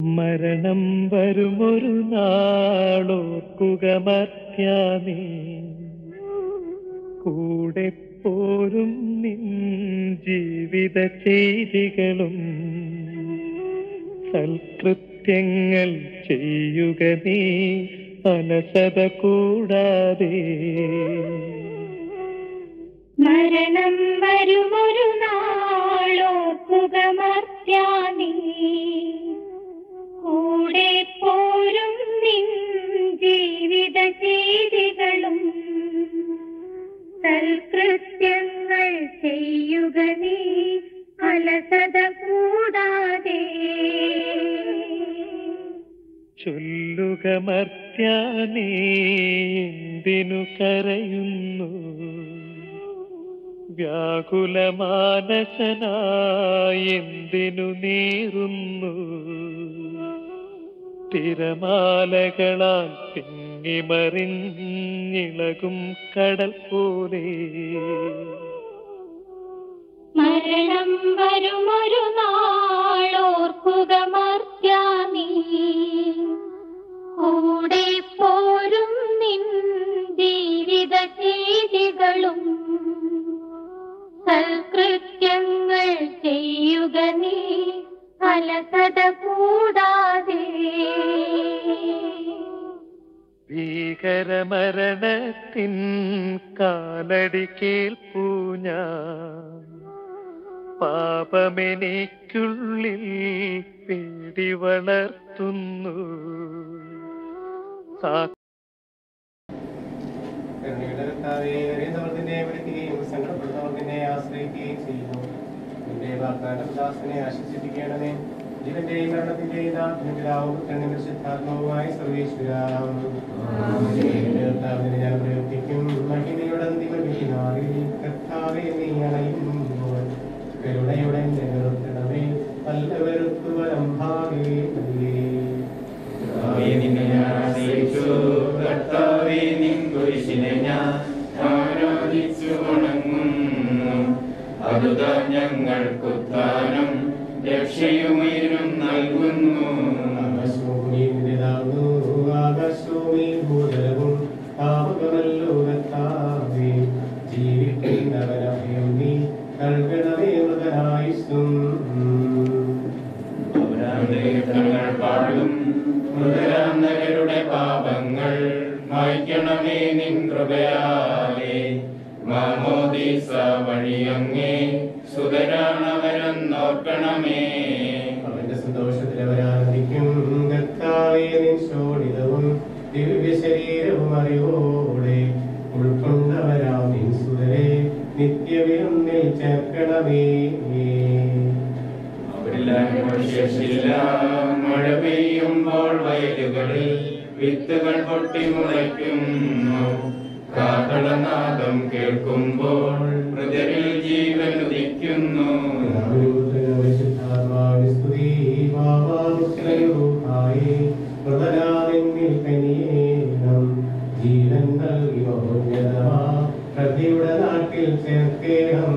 മരണം വരുമൊരു നാളോർക്കുക മർത്യാനേ കൂടെ പോരും നിൻ ജീവിത ചെയ്തികളും സൽകൃത്യങ്ങൾ ചെയ്യുക നീ അലസത കൂടാതെ മരണം വരുമൊരു നാളോർക്കുക മർത്യാനീ കൂടെ പോരും നിൻ ജീവിത ചെയ്തികളും സൽകൃത്യങ്ങൾ ചെയ്യുക നീ അലസത കൂടാതെ ചൊല്ലുക മർത്യാനേ എന്തിനു കരയുന്നു വ്യാകുലമാനസനായി എന്തിനു നീറുന്നു തിരമാലകളാൽ തിങ്ങിമറിഞ്ഞിളകും കടൽ പോലെ മരണം വരുമൊരു നാളോർക്കുക മർത്യാനീ കൂടെ പോരും നിൻ ജീവിത ചെയ്തികളും സൽകൃത്യങ്ങൾ ചെയ്യുക നീ അലസത കൂടാതെ ഭീകരമരണത്തിൻ കാലടി കേൾപ്പൂ ഞാൻ പാപമെനിക്കുള്ളിൽ പേടി വളർത്തുന്നു സാ കരുണയുടെ കർത്താവേ, എറിയുന്നവർക്കിനെ വിളിക്കുകയും സങ്കടപ്പെടുന്നവർക്കിനെ ആശ്രയിക്കുകയും ചെയ്യുന്നു നിന്റെ വാഗ്ദാനം ദാസനെ ആശ്വസിപ്പിക്കണമേ ജീവന്റെയും മരണത്തിന്റെയും നാഥനും പിതാവും പുത്രനും പരിശുദ്ധാത്മാവുമായ സർവേശ്വരാം കർത്താവിനെ ഞാൻ പ്രവർത്തിക്കും മഹിമയുടെ അന്തിമനാളിൽ കർത്താവെ നീ അണയുമ്പോൾ കരുണയുടെ നിർത്തണമേ നല്ല വെറുത്തുവരം ഭാവേ കർത്താവേ, നിന്നെ ഞാൻ ആശ്രയിച്ചു. കർത്താവേ, നിൻ കുരിശിനെ ഞാൻ ആരാധിച്ചു വണങ്ങുന്നു അതുതാ ഞങ്ങൾക്കുത്താനം രക്ഷയുമയിലും നൽകുന്നു അവരാന്തങ്ങൾ പാടും മൃതരാന്തകരുടെ പാപങ്ങൾ മായ്ക്കണമേ നിൻ കൃപയാലേ മാമോദീസ വഴിയങ്ങേ സുതരാണവരെന്നോർക്കണമേ അവന്റെ സന്തോഷത്തിൽ അവരാനന്ദിക്കും കർത്താവേ നിൻ ശോണിതവും ദിവ്യ ശരീരവും അറിവോടെ ഉൾക്കൊണ്ടവരാം നിൻ സുതരെ നിത്യവിരുന്നിൽ ചേർക്കണമേ അവരിലാരും ശേഷില്ല മഴ പെയ്യുമ്പോൾ വയലുകളിൽ വിത്തുകൾ പൊട്ടി മുളയ്ക്കുന്നു കാഹളനാദം കേൾക്കുമ്പോൾ മൃതരിൽ ജീവൻ ഉദിക്കുന്നു ജീവൻ നൽകി മഹോന്നതമാ പ്രതിയുടെ നാട്ടിൽ ചേർക്കേണം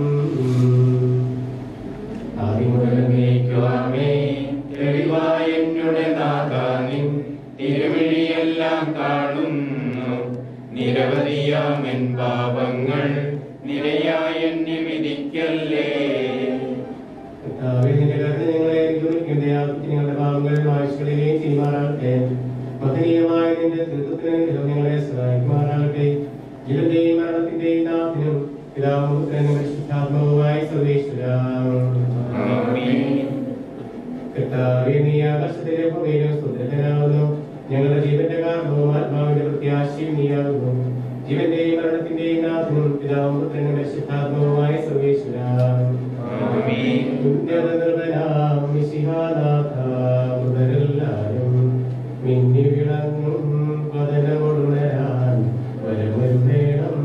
ആദിമുതലേക്കുവാമേ തെളിവായ എന്നുടെ നാഥാനിൻ തിരുമിഴിയെല്ലാം കാണുന്നു നിരവധിയാമെൻ പാപങ്ങൾ നിരയായ എന്നെ വിധിക്കല്ലേ കർത്താവേ, നിന്റെ കരുണ ഞങ്ങളെ അനുഗ്രഹിക്കും. ദയാലുക്ക ഞങ്ങളുടെ പാപങ്ങൾ ആയുഷ്കളിലേക്ക് ചെയ്യുമാറാകട്ടെ. മഹനീയമായ നിന്റെ തൃത്വത്തിന് ദൈവം ഞങ്ങളെ സഹായിക്കുമാറാകട്ടെ. ജീവന്റെയും മരണത്തിന്റെയും നാഥനും പിതാവും പുത്രനും പരിശുദ്ധാത്മാവുമായ സർവേശ്വരാ. ആമേൻ. കർത്താവേ, നീ ആകാശത്തിലെ ഭൂമിയിലും സുദൃഢനാകുന്നു. ഞങ്ങളുടെ ജീവന്റെ കാരണവും ആത്മാവിന്റെ പ്രത്യാശയും നീയാകുന്നു ജീവന്റെയും മരണത്തിന്റെയും നാഥനും പിതാവും പുത്രനും പരിശുദ്ധാത്മാവുമായ സർവേശ്വരാ ആമേൻ. ഉന്നതനാം മിശിഹാനാഥ മുതലെല്ലാരും മിന്നി വിളങ്ങും പതനമുണരാൻ വരമരുളേണം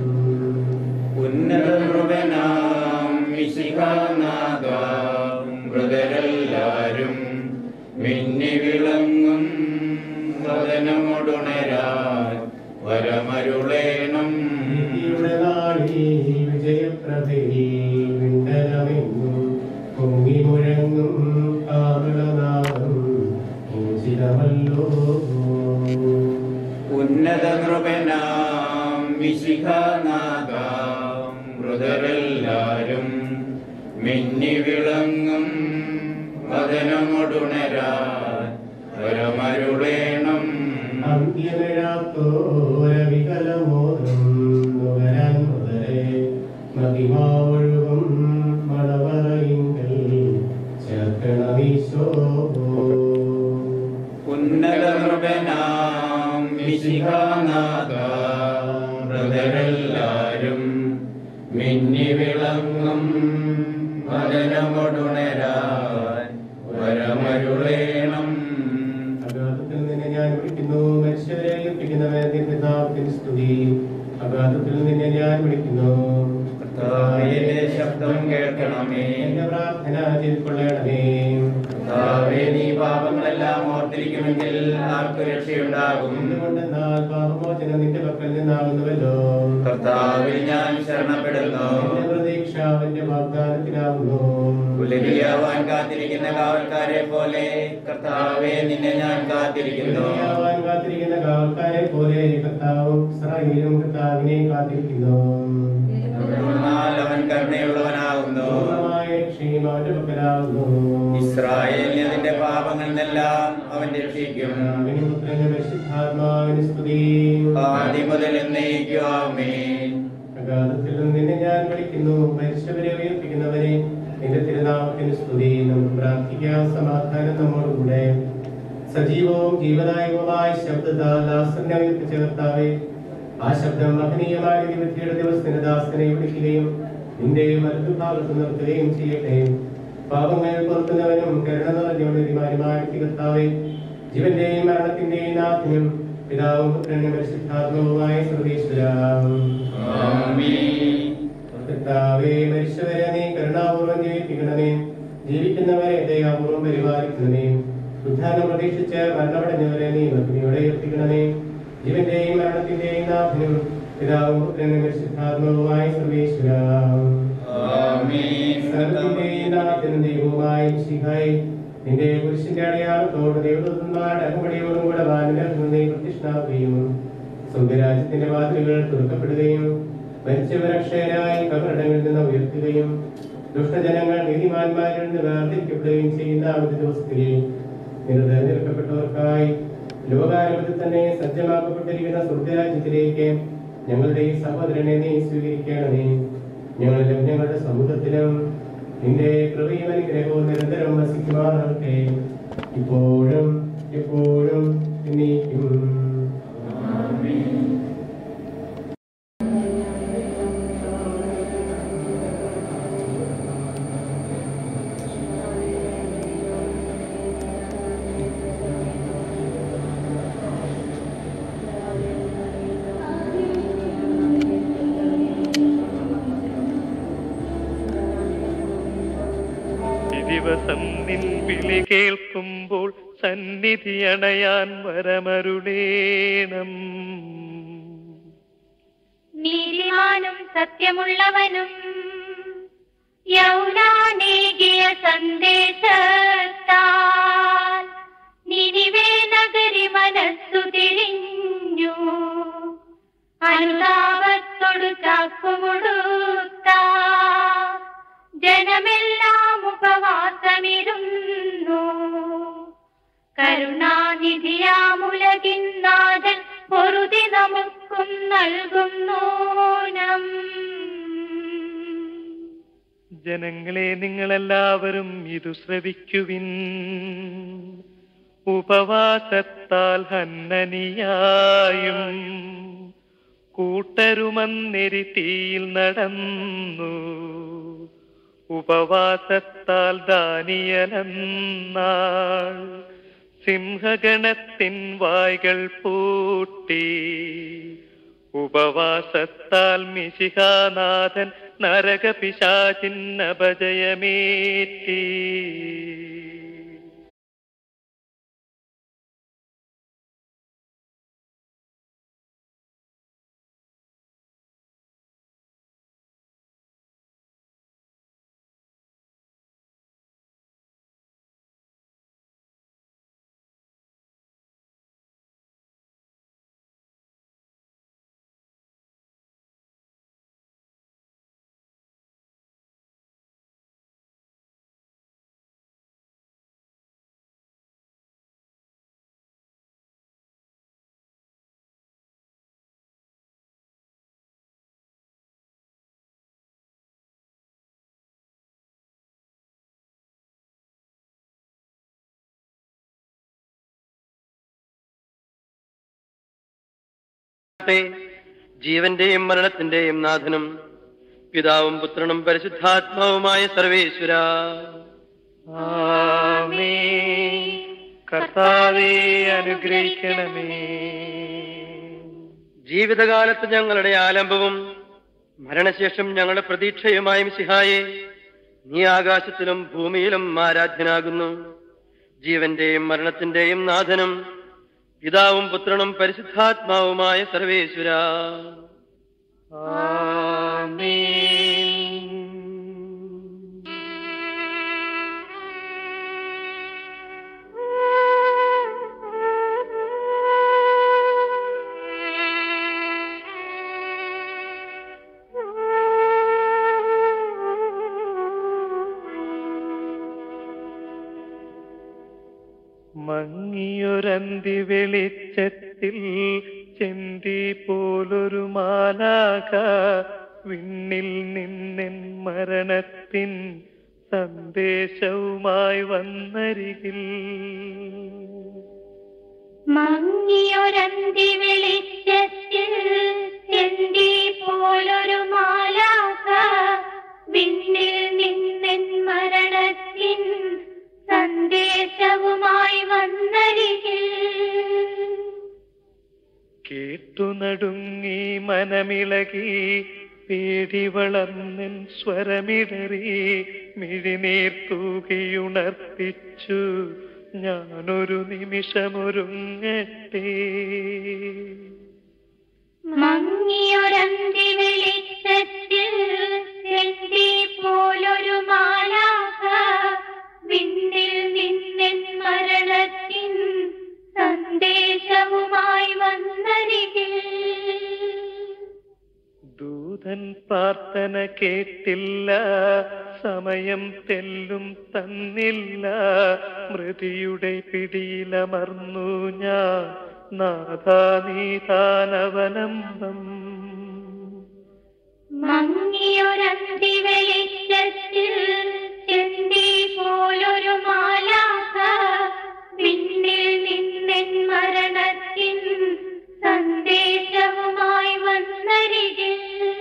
ഉന്നത കൃപനാം മിശിഹാനാഥ മൃതരെല്ലാരും മിന്നി വിളങ്ങും സദനമൊടുണരാൻ വരമരുളേണം നീതിയുടെ നാളിൽ വിജയപ്രഭയിൽ വിണ്ടലമെങ്ങും പൊങ്ങി മുഴങ്ങും കാവളനാദം മിശിഹാനാഥ മൃതരെല്ലാരും മിന്നി വിളങ്ങും വദനമൊടുണരാ വരമരുളേണം അന്ത്യമിഴാത്തോരവികലമോദം നുകരാൻ മുതലേ മതിമാവൊഴുകും മണവറയിങ്കൽ ചേർക്കണമീശോ ഉന്നതനൃപനാം മിശിഹാനാഥ മൃതരെല്ലാരും മിന്നി വിളങ്ങും വദനമൊടുണരാൻ വരമരുളേണം അഗാധത്തിൽ നിന്നെ ഞാൻ വിളിക്കുന്നു മനുഷ്യരെ ഏൽപ്പിക്കുന്നവൻ നിന്റെ പിതാവിന്റെ സ്തുതി അഗാധത്തിൽ നിന്നെ ഞാൻ വിളിക്കുന്നു കർത്താവിന്റെ ശബ്ദം കേൾക്കണമേ എന്റെ പ്രാർത്ഥന ചെൽക്കൊള്ളണമേ കർത്താവേ നീ പാപങ്ങളെല്ലാം ഓർത്തിരിക്കുമെങ്കിൽ ആർക്ക് രക്ഷയുണ്ടാകും എന്തുകൊണ്ടെന്നാൽ പാപമോചനം നിന്റെ പക്കൽ നിന്നാകുന്നുവല്ലോ കർത്താവിൽ ഞാൻ ശരണപ്പെടുന്നു എന്റെ പ്രതീക്ഷ അവന്റെ വാഗ്ദാനത്തിലാവുന്നു പുലരിയാവാൻ കാത്തിരിക്കുന്ന കാവൽക്കാരെ പോലെ കർത്താവെ നിന്നെ ഞാൻ കാത്തിരിക്കുന്നു ദുനിയാവാൻ കാത്തിരിക്കുന്ന കാവൽക്കാരെ പോലെ കർത്താവും ഇസ്രായേലും കർത്താവിനെ കാത്തിരിക്കുന്നു എന്നാൽ അവൻ കരുണയുള്ളവനാകുന്നു പൂർണ്ണമായ ക്ഷീമം അവന്റെ പക്കലാവുന്നു ഇസ്രായേലിനെ അതിന്റെ പാപങ്ങളിൽ നിന്നെല്ലാം അവൻ രക്ഷിക്കും പിതാവിനും പുത്രനും പരിശുദ്ധാത്മാവിന് സ്തുതി ആദ്യം മുതൽ എന്നേക്കുവാമേ അഗാധത്തിൽ നിന്നെ ഞാൻ വിളിക്കുന്നു മരിച്ചവരെ ഉയർപ്പിക്കുന്നവരെ നിന്റെ തിരുനാമത്തിന് സ്തുതി നമുക്ക് പ്രാർത്ഥിക്കാം സമാധാനം നമ്മോടുകൂടെ സജീവവും ജീവദായകവുമായ ശബ്ദത്താൽ ദാസനെ ഉയർപ്പിച്ച കർത്താവേ ആ ശബ്ദം മഹനീയമായ വിധിയുടെ ദിവസത്തിന് ദാസനെ വിളിക്കുകയും നിന്റെ വലതുഭാഗത്ത് നിർത്തുകയും ചെയ്യട്ടെ പാപങ്ങൾ പൊറുക്കുന്നവനും കരുണ നിറഞ്ഞവനുമാരുമായ കർത്താവേ ജീവന്റെയും മരണത്തിന്റെയും നാഥനും പിതാവും പുത്രനും പരിശുദ്ധാത്മാവുമായ സർവേശ്വരാം ആമേൻ കർത്താവേ മരിച്ചവരെ നീ കരുണാപൂർവ്വം ജീവിപ്പിക്കണമേ ജീവിക്കുന്നവരെ ദയാപൂർവ്വം പരിപാലിക്കണമേ ഉദ്ധാനം പ്രതീക്ഷിച്ച് മരണമടഞ്ഞവരെ നീ ഭക്തിയോടെ ഉയർത്തിക്കണമേ ജീവന്റെയും മരണത്തിന്റെയും നാഥനും പിതാവും പുത്രനും പരിശുദ്ധാത്മാവുമായ സർവേശ്വരാം ആമേൻ സർവ്വത്തിന്റെയും നാഥനും ദൈവവുമായ ശിഖായി നിന്റെ പുരുഷന്റെ അടയാളത്തോട് ദൈവദൂതന്മാരുടെ അകമ്പടിയോടും കൂടെ വാനിലും നീ പ്രതിഷ്ഠാക്കുകയും സ്വർഗരാജ്യത്തിന്റെ വാതിലുകൾ തുറക്കപ്പെടുകയും മരിച്ചവരക്ഷയരായി കബറിടങ്ങളിൽ നിന്ന് ഉയർത്തുകയും ദുഷ്ടജനങ്ങൾ നീതിമാന്മാരിൽ നിന്ന് വേർതിരിക്കപ്പെടുകയും ചെയ്യുന്ന ആ ഒരു ദിവസത്തിൽ നിരന്തരപ്പെട്ടവർക്കായി ലോകാരംഭത്തിൽ തന്നെ സജ്ജമാക്കപ്പെട്ടിരിക്കുന്ന സ്വർഗരാജ്യത്തിലേക്ക് ഞങ്ങളുടെ ഈ സഹോദരനെ നീ സ്വീകരിക്കണമേ ഞങ്ങളിലും ഞങ്ങളുടെ സമൂഹത്തിലും നിന്റെ കൃപയും അനുഗ്രഹവും നിരന്തരം വസിക്കുമാറാകട്ടെ ഇപ്പോഴും എപ്പോഴും എന്നേക്കും ഈ ദിവസം നിൻ വിളി കേൾക്കുമ്പോൾ സന്നിധി അണയാൻ വരമരുളേണം നീതിമാനും സത്യമുള്ളവനും യൗനാനേകിയ സന്ദേശത്താൽ നിനിവേ നഗരി മനസ്സു തിരിഞ്ഞു അനുതാപത്തോടു ചാക്കുമുടുത്ത ജനമെല്ലാം ഉപവാസമിരുന്നു കരുണാനിധിയാമുലകിന്നാഥൻ പൊറുതി നമുക്കും നൽകുന്നോനം ജനങ്ങളെ നിങ്ങളെല്ലാവരും ഇതു ശ്രവിക്കുവിൻ ഉപവാസത്താൽ ഹന്നനിയായും കൂട്ടരുമന്നെരി തീയിൽ നടന്നു ഉപവാസത്താൽ ദാനിയലെന്നാൾ സിംഹഗണത്തിൻ വായ്കൾ പൂട്ടി ഉപവാസത്താൽ മിശിഹാനാഥൻ നരകപിശാചിൻ അപജയമേറ്റി പ്രകാശിക്കട്ടെ ജീവന്റെയും മരണത്തിന്റെയും നാഥനും പിതാവും പുത്രനും പരിശുദ്ധാത്മാവുമായ സർവേശ്വര ആമേൻ കർത്താവെ അനുഗ്രഹിക്കണമേ ജീവിതകാലത്ത് ഞങ്ങളുടെ ആലംബവും മരണശേഷം ഞങ്ങളുടെ പ്രതീക്ഷയുമായും സിഹായെ നീ ആകാശത്തിലും ഭൂമിയിലും ആരാധ്യനാകുന്നു ജീവന്റെയും മരണത്തിന്റെയും നാഥനും പിതാവും പുത്രനും പരിശുദ്ധാത്മാവുമായ സർവേശ്വര ആമേൻ മങ്ങിയൊരന്തി വെളിച്ചത്തിൽ ചെന്തി പോലൊരു മാലാക വിണ്ണിൽ നിന്നെൻ മരണത്തിൻ സന്ദേശവുമായി വന്നരികിൽ മങ്ങിയൊരന്തി വെളിച്ചത്തിൽ ചെന്തി പോലൊരു മാലാക വിണ്ണിൽ നിന്നെൻ മരണത്തിൻ സന്ദേശവുമായി വന്നരികിൽ കേട്ടു നടുങ്ങി മനമിളകി പേടി വളർന്നൻ സ്വരമിടറി മിഴിനീർ തൂകിയുണർത്തിച്ചു ഞാനൊരു നിമിഷമൊരുങ്ങട്ടെ മങ്ങിയൊരന്തി വെളിച്ചത്തിൽ ചെന്തി പോലൊരു മാലാക വിണ്ണിൽ നിന്നെൻ മരണത്തിൻ സന്ദേശവുമായി വന്നരികിൽ ദൂതൻ പ്രാർത്ഥന കേട്ടില്ല സമയം തെല്ലും തന്നില്ല മൃതിയുടെ പിടിയിലമർന്നു ഞാൻ നാഥാ നീതാനവലംബം മങ്ങിയൊരന്തി വെളിച്ചത്തിൽ ചെന്തി പോലൊരു മാലാക വിണ്ണിൽ നിന്നെൻ മരണത്തിൻ സന്ദേശവുമായി വന്നരികിൽ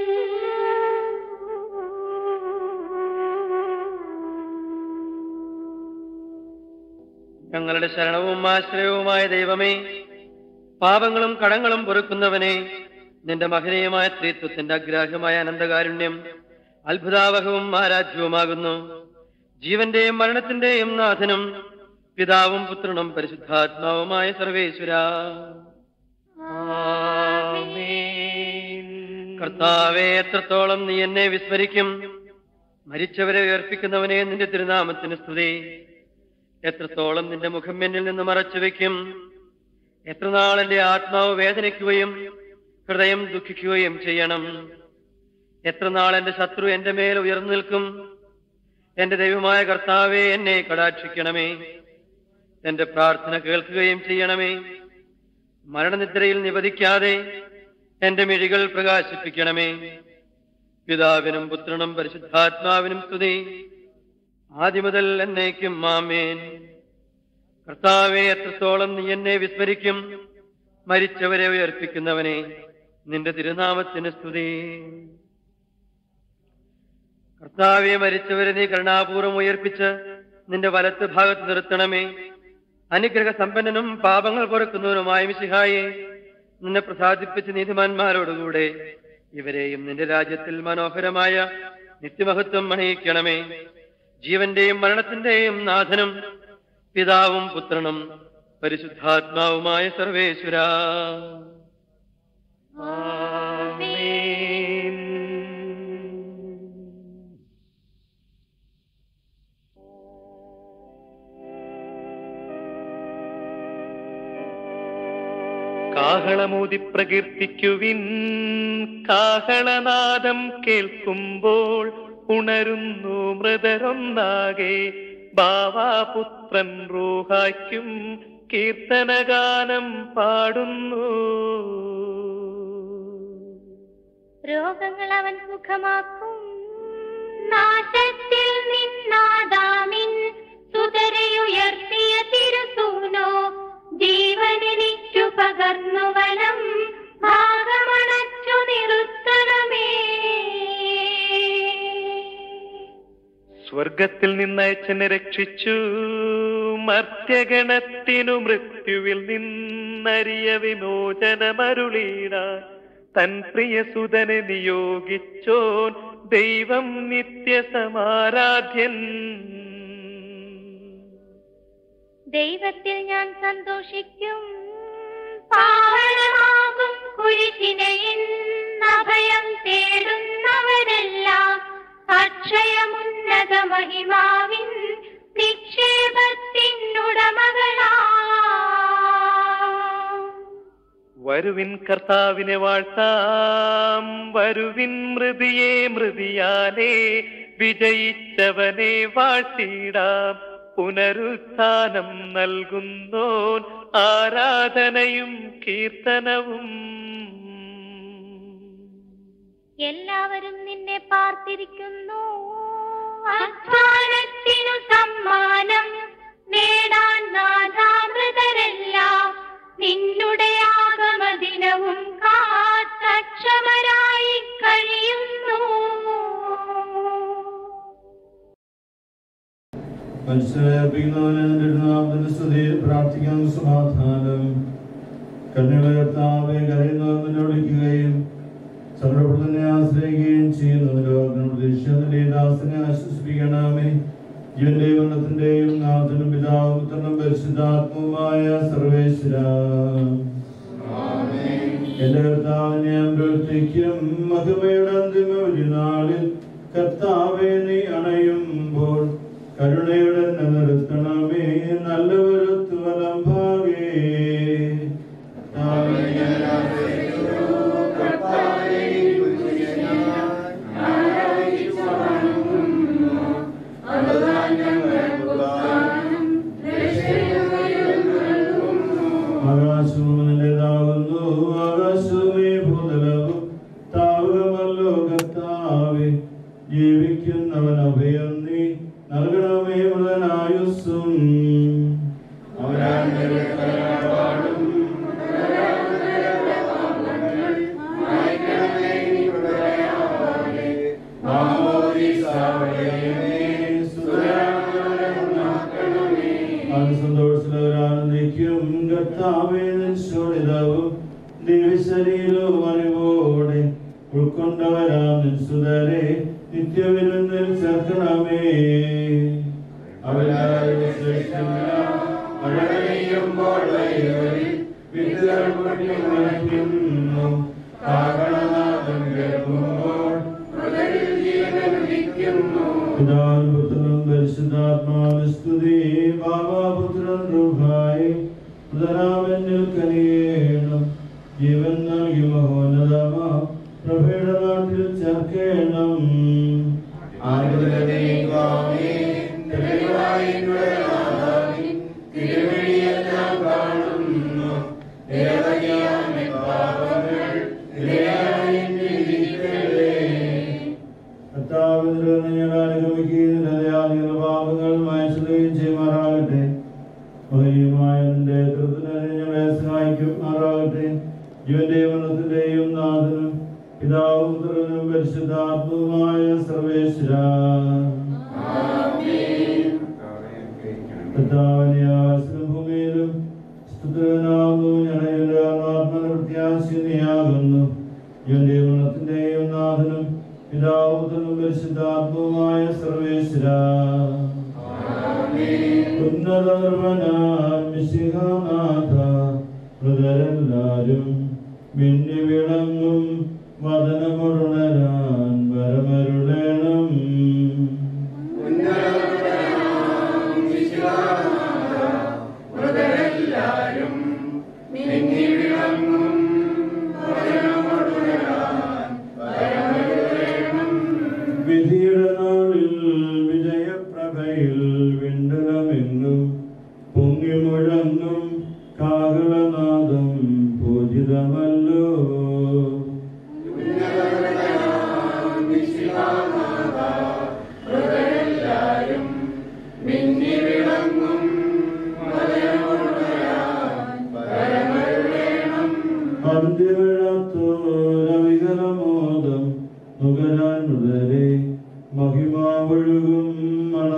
ഞങ്ങളുടെ ശരണവും ആശ്രയവുമായ ദൈവമേ പാപങ്ങളും കടങ്ങളും പൊറുക്കുന്നവനെ നിന്റെ മഹനീയമായ സ്ത്രീത്വത്തിന്റെ അഗ്രാഹ്യമായ അനന്തകാരുണ്യം അത്ഭുതാവഹവും ആരാധ്യവുമാകുന്നു ജീവന്റെയും മരണത്തിന്റെയും നാഥനും പിതാവും പുത്രനും പരിശുദ്ധാത്മാവുമായ സർവേശ്വര ആമേൻ കർത്താവെ എത്രത്തോളം നീ എന്നെ വിസ്മരിക്കും മരിച്ചവരെ ഉയർപ്പിക്കുന്നവനെ നിന്റെ തിരുനാമത്തിന് സ്തുതി എത്രത്തോളം നിന്റെ മുഖം എന്നിൽ നിന്ന് മറച്ചു വെക്കും എത്ര നാൾ എന്റെ ആത്മാവ് വേദനിക്കുകയും ഹൃദയം ദുഃഖിക്കുകയും ചെയ്യണം എത്ര നാൾ എന്റെ ശത്രു എന്റെ മേൽ ഉയർന്നു നിൽക്കും എന്റെ ദൈവമായ കർത്താവെ എന്നെ കടാക്ഷിക്കണമേ എന്റെ പ്രാർത്ഥന കേൾക്കുകയും ചെയ്യണമേ മരണനിദ്രയിൽ നിവധിക്കാതെ എന്റെ മിഴികൾ പ്രകാശിപ്പിക്കണമേ പിതാവിനും പുത്രനും പരിശുദ്ധാത്മാവിനും സ്തുതി ആദ്യമുതൽ എന്നേക്കും മാമേൻ കർത്താവെ എത്രത്തോളം നീ എന്നെ വിസ്മരിക്കും മരിച്ചവരെ ഉയർപ്പിക്കുന്നവനെ നിന്റെ തിരുനാമത്തിന് സ്തുതി കർത്താവെ മരിച്ചവരെ നീ കരുണാപൂർവം ഉയർപ്പിച്ച് നിന്റെ വലത്ത് ഭാഗത്ത് നിർത്തണമേ അനുഗ്രഹ സമ്പന്നനും പാപങ്ങൾ പൊറുക്കുന്നവനുമായ മിശിഹായെ നിന്നെ പ്രസാദിപ്പിച്ച് നീതിമാന്മാരോടുകൂടെ ഇവരെയും നിന്റെ രാജ്യത്തിൽ മനോഹരമായ നിത്യമഹത്വം അണിയിക്കണമേ ജീവന്റെയും മരണത്തിന്റെയും നാഥനും പിതാവും പുത്രനും പരിശുദ്ധാത്മാവുമായ സർവേശ്വര ആമേൻ കാഹളമൂതി പ്രകീർത്തിക്കുവിൻ കാഹളനാദം കേൾക്കുമ്പോൾ ഉണരുന്നു മൃതരൊന്നാകെ ബാവാപുത്രൻ റൂഹായ്ക്കും കീർത്തനഗാനം പാടുന്നു രോഗങ്ങൾ അവൻ സുഖമാക്കും നാശത്തിൽ നിന്നാദാമിൻ സുതരയുയർത്തിയ തിരുസൂനോ ജീവനെനിക്കു പകർന്നു വനം ഭാഗം സ്വർഗത്തിൽ നിന്നയച്ചെന്നെ രക്ഷിച്ചു മർത്യഗണത്തിനു മൃത്യുവിൽ നിന്നറിയ വിമോചനമരുളീട തൻ പ്രിയസുതനെ നിയോഗിച്ചോൻ ദൈവം നിത്യസമാരാധ്യൻ ദൈവത്തിൽ ഞാൻ സന്തോഷിക്കും പാവനമാകും കുരിശിനെ അഭയം തേടുന്നവരെല്ലാം അക്ഷയമുന്നത മഹിമാവിൻ നിക്ഷേപത്തിനുടമകളാ വരുവിൻ കർത്താവിനെ വാഴ്ത്താം വരുവിൻ മൃതിയെ മൃതിയാലേ വിജയിച്ചവനെ വാഴ്ത്തിടാം പുനരുത്ഥാനം നൽകുന്നോൻ ആരാധനയും കീർത്തനവും എല്ലാവരും നിന്നെ പാർത്തിരിക്കുന്നു അധ്വാനത്തിനു സമ്മാനം നേടാൻ നാഥാമൃതരെല്ലാം നിന്നുടെ ആഗമദിനവും കാത്തക്ഷമരായി കഴിയുന്നു മനുഷ്യർപ്പിക്കുന്നവനെ സ്തുതിയിൽ പ്രാർത്ഥിക്കാൻ സമാധാനം കണ്ണുകളർത്താവെ കരയുന്നവനെ വിളിക്കുകയും സർവപ്രദനെ ആശ്രയിക്കുകയും ചെയ്യുന്നതിലോ പ്രതീക്ഷയുടെ ദാസനെ ആശ്വസിപ്പിക്കണമേ ജീവന്റെ വർണ്ണത്തിന്റെയും നാഥനും പിതാവും പുത്രനും പരിശുദ്ധാത്മവുമായ സർവേശ്വര എന്റെ കർത്താവിനെ ഞാൻ പ്രവർത്തിക്കും മഹിമയുടെ അന്തിമ ഒരു നാളിൽ കർത്താവെ നീ അണയുമ്പോൾ കരുണയുടെ എന്നെ നിർത്തണമേ നല്ലൊരു വലം ഭാഗേ ആകാശവും നിന്റേതാകുന്നു ആകാശവുമേ ഭൂതലവും താവകമല്ലോ കർത്താവേ ജീവിക്കുന്നവൻ അഭയം നീ നൽകണമേ മുതലായുസ്സും സന്തോഷത്തിലവരാനന്ദിക്കും കർത്താവേ നിൻശോടിതവും ദിവശരീരവും അറിവോടെ ഉൾക്കൊണ്ടവരാം നിൻസുതരെ നിത്യവിരുന്നിൽ ചേർക്കണമേ അവരാരും ശ്രേഷ്ഠമില്ല മഴകഴിയുമ്പോൾ വയലുകളിൽ വിത്തുകൾ പൊട്ടി മുളയ്ക്കുന്നു കാകണനാഥം കേൾക്കുമ്പോൾ പിതാവും പുത്രനും പരിശുദ്ധാത്മാവിന് സ്തുതി ബാബാപുത്രൻ റുഹായി ഉദരാമെന്നിൽ കനിയേണം ജീവൻ നൽകി മഹോന്നതമ പ്രഭയുടെ നാട്ടിൽ ചേർക്കേണം കർത്താവിന്റെ നിങ്ങൾ അനുഗമിക്കുകയും നിങ്ങളുടെ പാപങ്ങൾ മായ്ച്ചുകയും ചെയ്യുമാറാകട്ടെ മഹനീയമായ നിന്റെ കൃത്യനെ ഞങ്ങളെ സഹായിക്കുമാറാകട്ടെ ജീവന്റെയും മരണത്തിന്റെയും നാഥനും പിതാവും പുത്രനും പരിശുദ്ധാത്മവുമായ സർവേശ്വര കർത്താവിനെ ആശ്രം ഭൂമിയിലും സ്തുതനാകുന്നു ഞങ്ങളുടെ ആത്മാത്മന പ്രത്യാശിനിയാകുന്നു ജീവന്റെ മരണത്തിന്റെയും നാഥനും പിതാവുതനും പരിശുദ്ധാത്മവുമായ സർവേശ്വര ഉന്നതർവനാഥ മൃതരെല്ലാരും മിന്നി വിളങ്ങും വദനമുണരാൻ വരമരുളേണം വിധിയുടെ നാളിൽ വിജയപ്രഭയിൽ വിണ്ടലമെങ്ങും പൊങ്ങി മുഴങ്ങും കാഹളനാദം പൂജിതമല്ലോ അന്ത്യവിഴത്തോരവികലമോദം നുകരാൻ മുതലേ മഹിമാവൊഴുകും മണ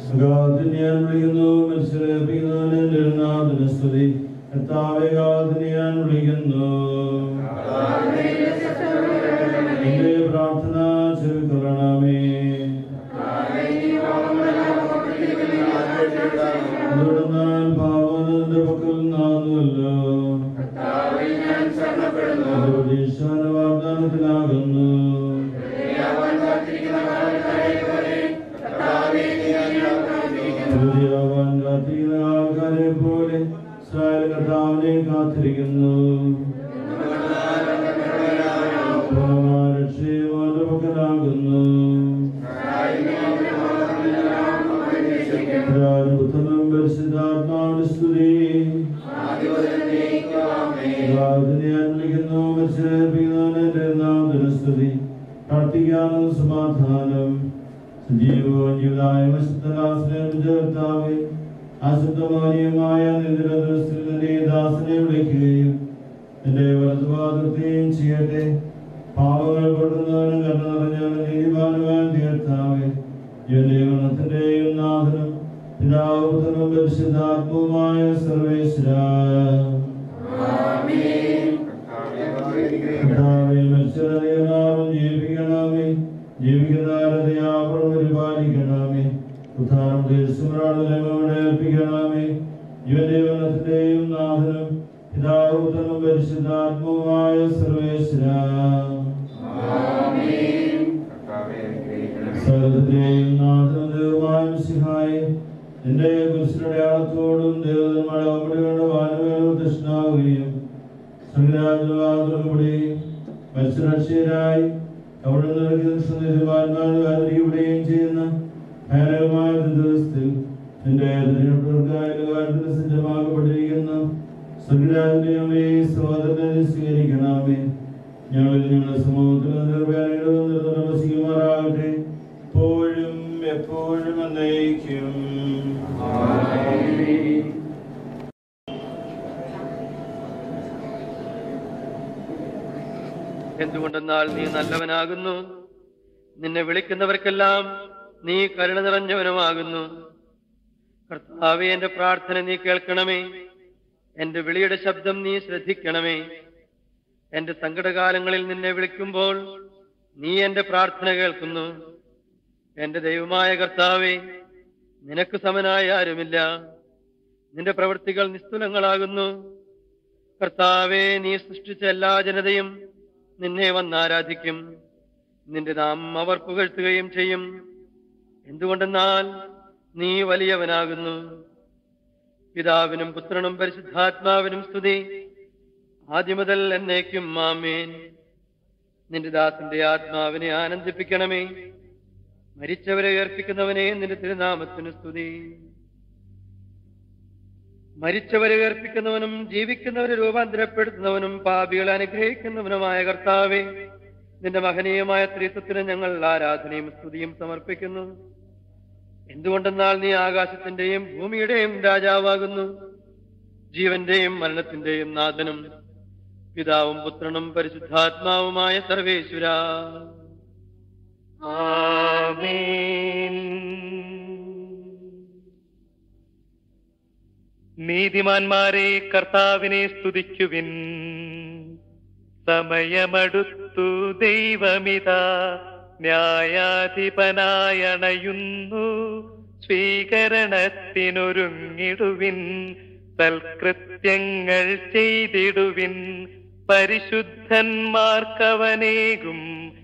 ഗാദിനെ ഞാൻ വിളിക്കുന്നു മനുഷ്യരെ അർപ്പിക്കുന്നവനെ സ്തുതി കർത്താവെ ഗാദിനെ ഞാൻ വിളിക്കുന്നു എന്റെ പ്രാർത്ഥന ചെവിക്കൊള്ളണമേ എന്തുകൊണ്ടെന്നാൽ പാവം നിന്റെ പക്കൽ നിന്നാകുന്നുവല്ലോ എന്റെ പ്രതീക്ഷ വാഗ്ദാനത്തിലാകുന്നു ഹൃദയവാൻ കാത്തിരിക്കുന്ന ആൾക്കാരെ പോലെ ഇസ്രായേൽ കർത്താവിനെ കാത്തിരിക്കുന്നു പൂർണ്ണമായ രക്ഷയും അവന്റെ പക്കലാകുന്നു പിതാവിനും പുത്രനും പരിശുദ്ധാത്മാവിന്റെ സ്തുതി പിതാവിനെ ഞാൻ വിളിക്കുന്നു മത്സരിപ്പിക്കുന്നവനെ നാമത്തിന് സ്തുതി പ്രാർത്ഥിക്കാനും സമാധാനം സജീവവും ജീവിതായ വശത്തലാശ്രയം ചേർത്താവേ അശുദ്ധമാനിയമായ നിദ്രദൃഷ്ടിൽ നിന്റെ ദാസനെ വിളിക്കുകയും നിന്റെ വലതുപാത്രത്തെയും ചെയ്യട്ടെ പാപങ്ങൾ കൊടുക്കുന്നവനും കരുണ നിറഞ്ഞവനും നീതിമാനുവാൻ തീർത്താവേ ഇവന്റെ ഗുണത്തിന്റെയും നാഥനും പിതാവുത്തനും പരിശുദ്ധാത്മവുമായ സർവേശ്വര കർത്താവേ, മത്സരതയാവും ജീവിക്കണമേ ജീവിക്കുന്നവരതയാപം പരിപാലിക്കണമേ ഉദ്ധാനം ദേശമോടെ ഏൽപ്പിക്കണമേ ജീവദേവനത്തിന്റെയും നാഥനും പിതാവുത്തനും പരിശുദ്ധാത്മവുമായ സർവേശ്വര സകലത്തിന്റെയും നാഥനും ദൈവമായ സിഹായി നിന്റെ കുരിശിനടയാളത്തോടും ദേവതന്മാരുടെ അമ്മയുടെ വാനവേലും ദക്ഷിണാവുകയും സംഗ്രാജുവാദുകൂടി മത്സരക്ഷീരായി അവിടെ നിന്നുമാന്മാരുടെയും ചെയ്യുന്ന ഭയാനകമായ ദിവസത്തിൽ നിന്റെ തിരഞ്ഞെടുപ്പുകാരുടെ സജ്ജമാകപ്പെട്ടിരിക്കുന്ന സ്വർഗരാജനെ സഹോദരനെ സ്വീകരിക്കണമേ ഞങ്ങളിൽ ഞങ്ങളുടെ സമൂഹത്തിൽ നിർവഹിക്കുമാറാകട്ടെ എപ്പോഴും എപ്പോഴും എന്നേക്കും എന്തുകൊണ്ടെന്നാൽ നീ നല്ലവനാകുന്നു നിന്നെ വിളിക്കുന്നവർക്കെല്ലാം നീ കരുണ നിറഞ്ഞവനുമാകുന്നു കർത്താവെ എന്റെ പ്രാർത്ഥന നീ കേൾക്കണമേ എന്റെ വിളിയുടെ ശബ്ദം നീ ശ്രദ്ധിക്കണമേ എന്റെ സങ്കടകാലങ്ങളിൽ നിന്നെ വിളിക്കുമ്പോൾ നീ എന്റെ പ്രാർത്ഥന കേൾക്കുന്നു എന്റെ ദൈവമായ കർത്താവെ നിനക്ക് സമനായ ആരുമില്ല നിന്റെ പ്രവൃത്തികൾ നിസ്തുലങ്ങളാകുന്നു കർത്താവെ നീ സൃഷ്ടിച്ച എല്ലാ ജനതയും നിന്നെ വന്നാരാധിക്കും നിന്റെ നാമം അവർ പുകഴ്ത്തുകയും ചെയ്യും എന്തുകൊണ്ടെന്നാൽ നീ വലിയവനാകുന്നു പിതാവിനും പുത്രനും പരിശുദ്ധാത്മാവിനും സ്തുതി ആദ്യം മുതൽ എന്നേക്കും മാമേൻ നിന്റെ ദാസന്റെ ആത്മാവിനെ ആനന്ദിപ്പിക്കണമേ മരിച്ചവരെ ഏർപ്പിക്കുന്നവനെ നിന്റെ തിരുനാമത്തിന് സ്തുതി മരിച്ചവരെ ഏർപ്പിക്കുന്നവനും ജീവിക്കുന്നവരെ രൂപാന്തരപ്പെടുത്തുന്നവനും പാപികളെ അനുഗ്രഹിക്കുന്നവനുമായ കർത്താവെ നിന്റെ മഹനീയമായ ത്രിത്വത്തിന് ഞങ്ങൾ ആരാധനയും സ്തുതിയും സമർപ്പിക്കുന്നു എന്തുകൊണ്ടെന്നാൽ നീ ആകാശത്തിന്റെയും ഭൂമിയുടെയും രാജാവാകുന്നു ജീവന്റെയും മരണത്തിന്റെയും നാഥനും പിതാവും പുത്രനും പരിശുദ്ധാത്മാവുമായ സർവേശ്വര ആമേൻ നീതിമാന്മാരെ കർത്താവിനെ സ്തുതിക്കുവിൻ സമയമടുത്തു ദൈവമിതാ ന്യായാധിപനായണയുന്നു സ്വീകരണത്തിനൊരുങ്ങിടുവിൻ സൽകൃത്യങ്ങൾ ചെയ്തിടുവിൻ പരിശുദ്ധന്മാർക്കവനേകും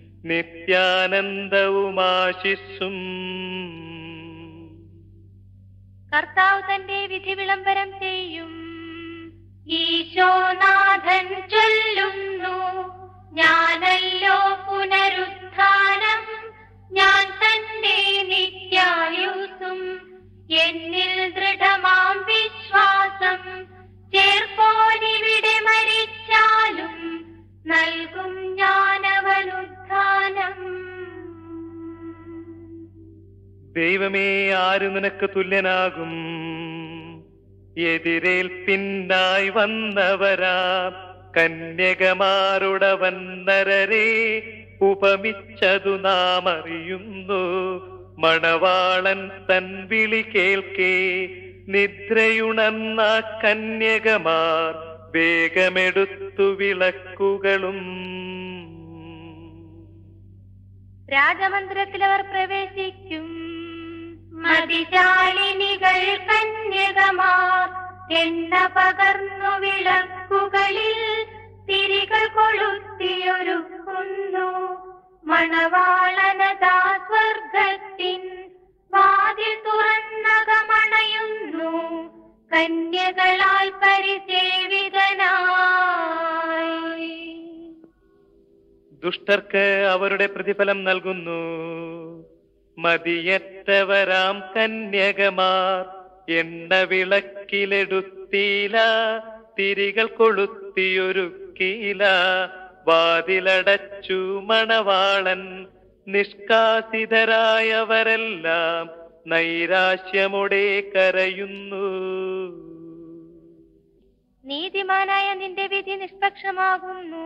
നിത്യാനന്ദവുമാശിസ്സും കർത്താവ് തന്റെ വിധി വിളംബരം ചെയ്യും ഈശോനാഥൻ ചൊല്ലുന്നു ഞാനല്ലോ പുനരുത്ഥാനം ഞാൻ തന്നെ നിത്യായുസും എന്നിൽ ദൃഢമാം വിശ്വാസം ചേർപ്പോനിവിടെ മരിച്ചാലും നൽകും ഞാനവനുത്ഥാനം ദൈവമേ ആര് നിനക്ക് തുല്യനാകും എതിരേൽപ്പിന്നായി വന്നവരാ കന്യകമാരുടവൻ നരരെ ഉപമിച്ചതു നാം അറിയുന്നു മണവാളൻ തൻ വിളി കേൾക്കേ നിദ്രയുണർന്ന കന്യകമാർ വേഗമെടുത്തു വിളക്കുകളും രാജമന്ദിരത്തിൽ അവർ പ്രവേശിക്കും മതിശാലിനികൾ കന്യകമാർ എണ്ണ പകർന്നു വിളക്കുകളിൽ തിരികൾ കൊളുത്തിയൊരുക്കുന്നു മണവാളനതാ സ്വർഗത്തിൻ വാതിൽ തുറന്നകമണയുന്നു കന്യകളാൽ പരിസേവിതനായി ദുഷ്ടർക്ക് അവരുടെ പ്രതിഫലം നൽകുന്നു മതിയറ്റവരാം കന്യകമാർ എണ്ണ വിളക്കിലെടുത്തീല തിരികൾ കൊളുത്തിയൊരുക്കീല വാതിലടച്ചു മണവാളൻ നിഷ്കാസിതരായവരെല്ലാം നൈരാശ്യമോടെ കരയുന്നു നീതിമാനായ നിന്റെ വിധി നിഷ്പക്ഷമാകുന്നു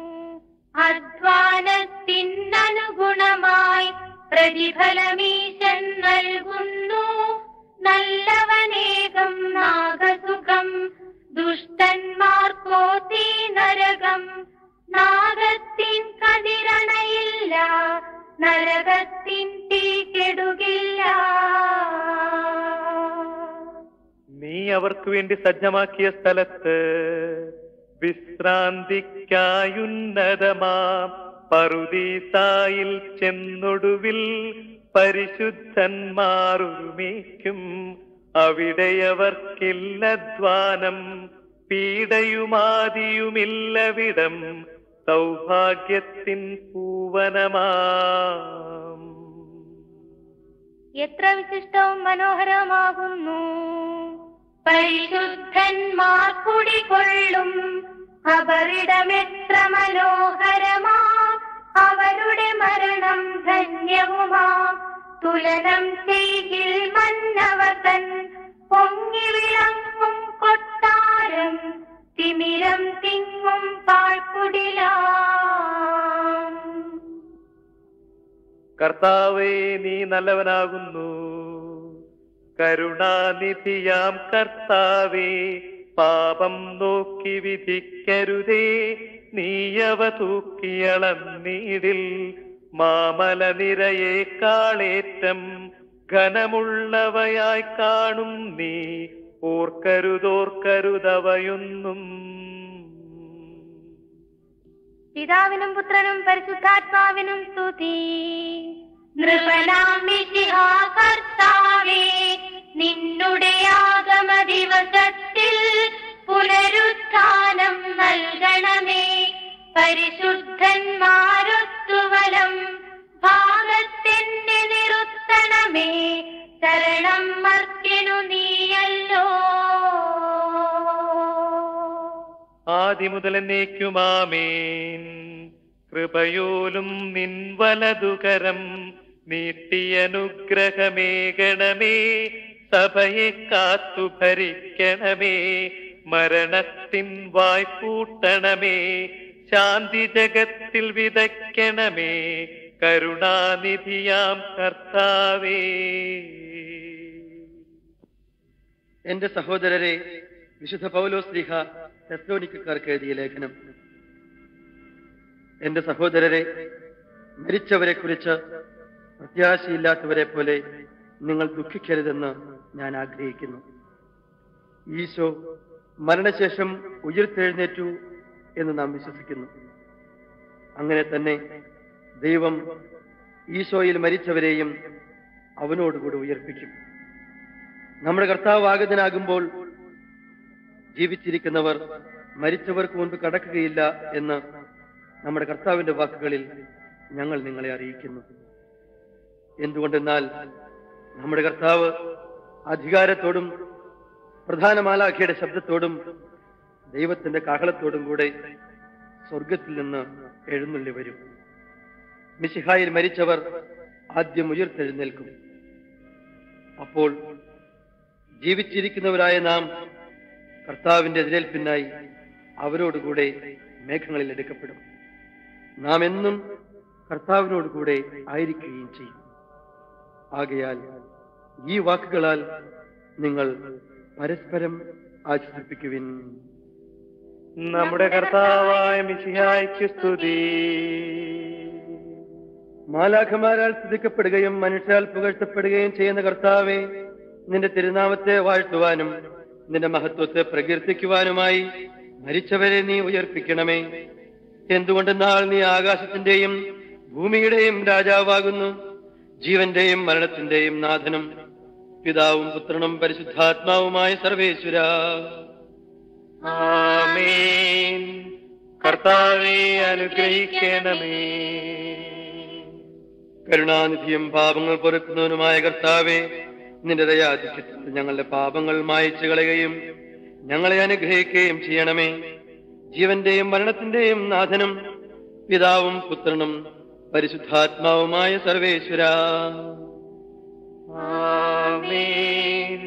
അധ്വാനത്തിനനുഗുണമായി പ്രതിഫലമീശൻ നൽകുന്നു നല്ലവനേകം നാഗസുഖം ദുഷ്ടന്മാർക്കോ തീ നരകം നാഗത്തിൻ കതിരണയില്ല നരകത്തിൻ തീ കെടുകില്ല നീ അവർക്ക് വേണ്ടി സജ്ജമാക്കിയ സ്ഥലത്ത് വിശ്രാന്തിക്കായുന്നതമാം പറുദീസായിൽ ചെന്നൊടുവിൽ പരിശുദ്ധന്മാരുമേക്കും അവിടെയവർക്കില്ലധ്വാനം പീഡയുമാതിയുമില്ലവിടം സൗഭാഗ്യത്തിൻ പൂവനമാം എത്ര വിശിഷ്ടവും മനോഹരമാകുന്നു പരിശുദ്ധന്മാർ കുടികൊള്ളും അവരിടമെത്ര മനോഹരമാ അവരുടെ മരണം ധന്യവുമാ തുലനം ചെയ്യിൽ മന്നവതൻ പൊങ്ങി വിളങ്ങും കൊട്ടാരം തിമിരം തിങ്ങും പാഴ്ക്കുടിലാം കർത്താവേ നീ നല്ലവനാകുന്നു കരുണാനിധിയാം കർത്താവേ പാപം നോക്കി വിധിക്കരുതേ നീയവ തൂക്കിയളന്നീടിൽ മാമല നിരയേക്കാളേറ്റം ഘനമുള്ളവയായി കാണും നീ ഓർക്കരുതോർക്കരുതവയൊന്നും പിതാവിനും പുത്രനും പരിശുദ്ധാത്മാവിനും സ്തുതി നൃപനാമിശിഹാ കർത്താവേ നിന്നുടെ ആഗമ ദിവസത്തിൽ പുനരുത്ഥാനം നൽകണമേ പരിശുദ്ധന്മാരൊത്തുവലം ഭാഗത്തിന്റെ നിറുത്തണമേ ശരണം മർത്തിനു നീയല്ലോ ആദിമുതൽ എന്നേക്കുമാമേൻ കൃപയോലും നിൻ വലതുകരം നീട്ടിയനുഗ്രഹമേകണമേ സഭയെ കാത്തു ഭരിക്കണമേ മരണത്തിൻ വായ്പൂട്ടണമേ ശാന്തി ജഗത്തിൽ വിതയ്ക്കണമേ കരുണാനിധിയാം കർത്താവേ എന്റെ സഹോദരരെ വിശുദ്ധ പൗലോസ് ലീഹ തെസ്ലോനിക്കാർക്ക് എഴുതിയ ലേഖനം എന്റെ സഹോദരരെ മരിച്ചവരെ കുറിച്ച് പ്രത്യാശയില്ലാത്തവരെ പോലെ നിങ്ങൾ ദുഃഖിക്കരുതെന്ന് ഞാൻ ആഗ്രഹിക്കുന്നു ഈശോ മരണശേഷം ഉയർത്തെഴുന്നേറ്റു എന്ന് നാം വിശ്വസിക്കുന്നു അങ്ങനെ തന്നെ ദൈവം ഈശോയിൽ മരിച്ചവരെയും അവനോടുകൂടി ഉയർപ്പിക്കും നമ്മുടെ കർത്താവ് ആഗതനാകുമ്പോൾ ജീവിച്ചിരിക്കുന്നവർ മരിച്ചവർക്ക് മുൻപ് കടക്കുകയില്ല എന്ന് നമ്മുടെ കർത്താവിന്റെ വാക്കുകളിൽ ഞങ്ങൾ നിങ്ങളെ അറിയിക്കുന്നു എന്തുകൊണ്ടെന്നാൽ നമ്മുടെ കർത്താവ് അധികാരത്തോടും പ്രധാന മാലാഖിയുടെ ശബ്ദത്തോടും ദൈവത്തിന്റെ കാഹളത്തോടും കൂടെ സ്വർഗത്തിൽ നിന്ന് എഴുന്നള്ളി വരും മിശിഹായിൽ മരിച്ചവർ ആദ്യം ഉയർത്തെഴുന്നേൽക്കും അപ്പോൾ ജീവിച്ചിരിക്കുന്നവരായ നാം കർത്താവിന്റെ എതിരേൽപ്പിനായി അവരോടുകൂടെ മേഘങ്ങളിൽ എടുക്കപ്പെടും നാം എന്നും കർത്താവിനോടുകൂടെ ആയിരിക്കുകയും ചെയ്യും ആകയാൽ ഈ വാക്കുകളാൽ നിങ്ങൾ പരസ്പരം ആശ്വസിപ്പിക്കുവിൻ നമ്മുടെ കർത്താവായ മിശിഹായ്ക്ക് സ്തുതി മാലാഖമാരാൽ സ്തുതിക്കപ്പെടുകയും മനുഷ്യാൽ പുകഴ്ത്തപ്പെടുകയും ചെയ്യുന്ന കർത്താവെ നിന്റെ തിരുനാമത്തെ വാഴ്ത്തുവാനും നിന്റെ മഹത്വത്തെ പ്രകീർത്തിക്കുവാനുമായി മരിച്ചവരെ നീ ഉയർപ്പിക്കണമേ എന്തുകൊണ്ടെന്നാൽ നീ ആകാശത്തിന്റെയും ഭൂമിയുടെയും രാജാവാകുന്നു ജീവന്റെയും മരണത്തിന്റെയും നാഥനും പിതാവും പുത്രനും പരിശുദ്ധാത്മാവുമായ സർവേശ്വര ആമേൻ കർത്താവെ അനുഗ്രഹിക്കണമേ കരുണാനിധിയും പാപങ്ങൾ പൊറുക്കുന്നവനുമായ കർത്താവെ നിന്റെ ദയാധിക്യത്തിൽ ഞങ്ങളുടെ പാപങ്ങൾ മായച്ചു കളയുകയും ഞങ്ങളെ അനുഗ്രഹിക്കുകയും ചെയ്യണമേ ജീവന്റെയും മരണത്തിന്റെയും നാഥനും പിതാവും പുത്രനും പരിശുദ്ധാത്മാവുമായ സർവേശ്വര ആമേൻ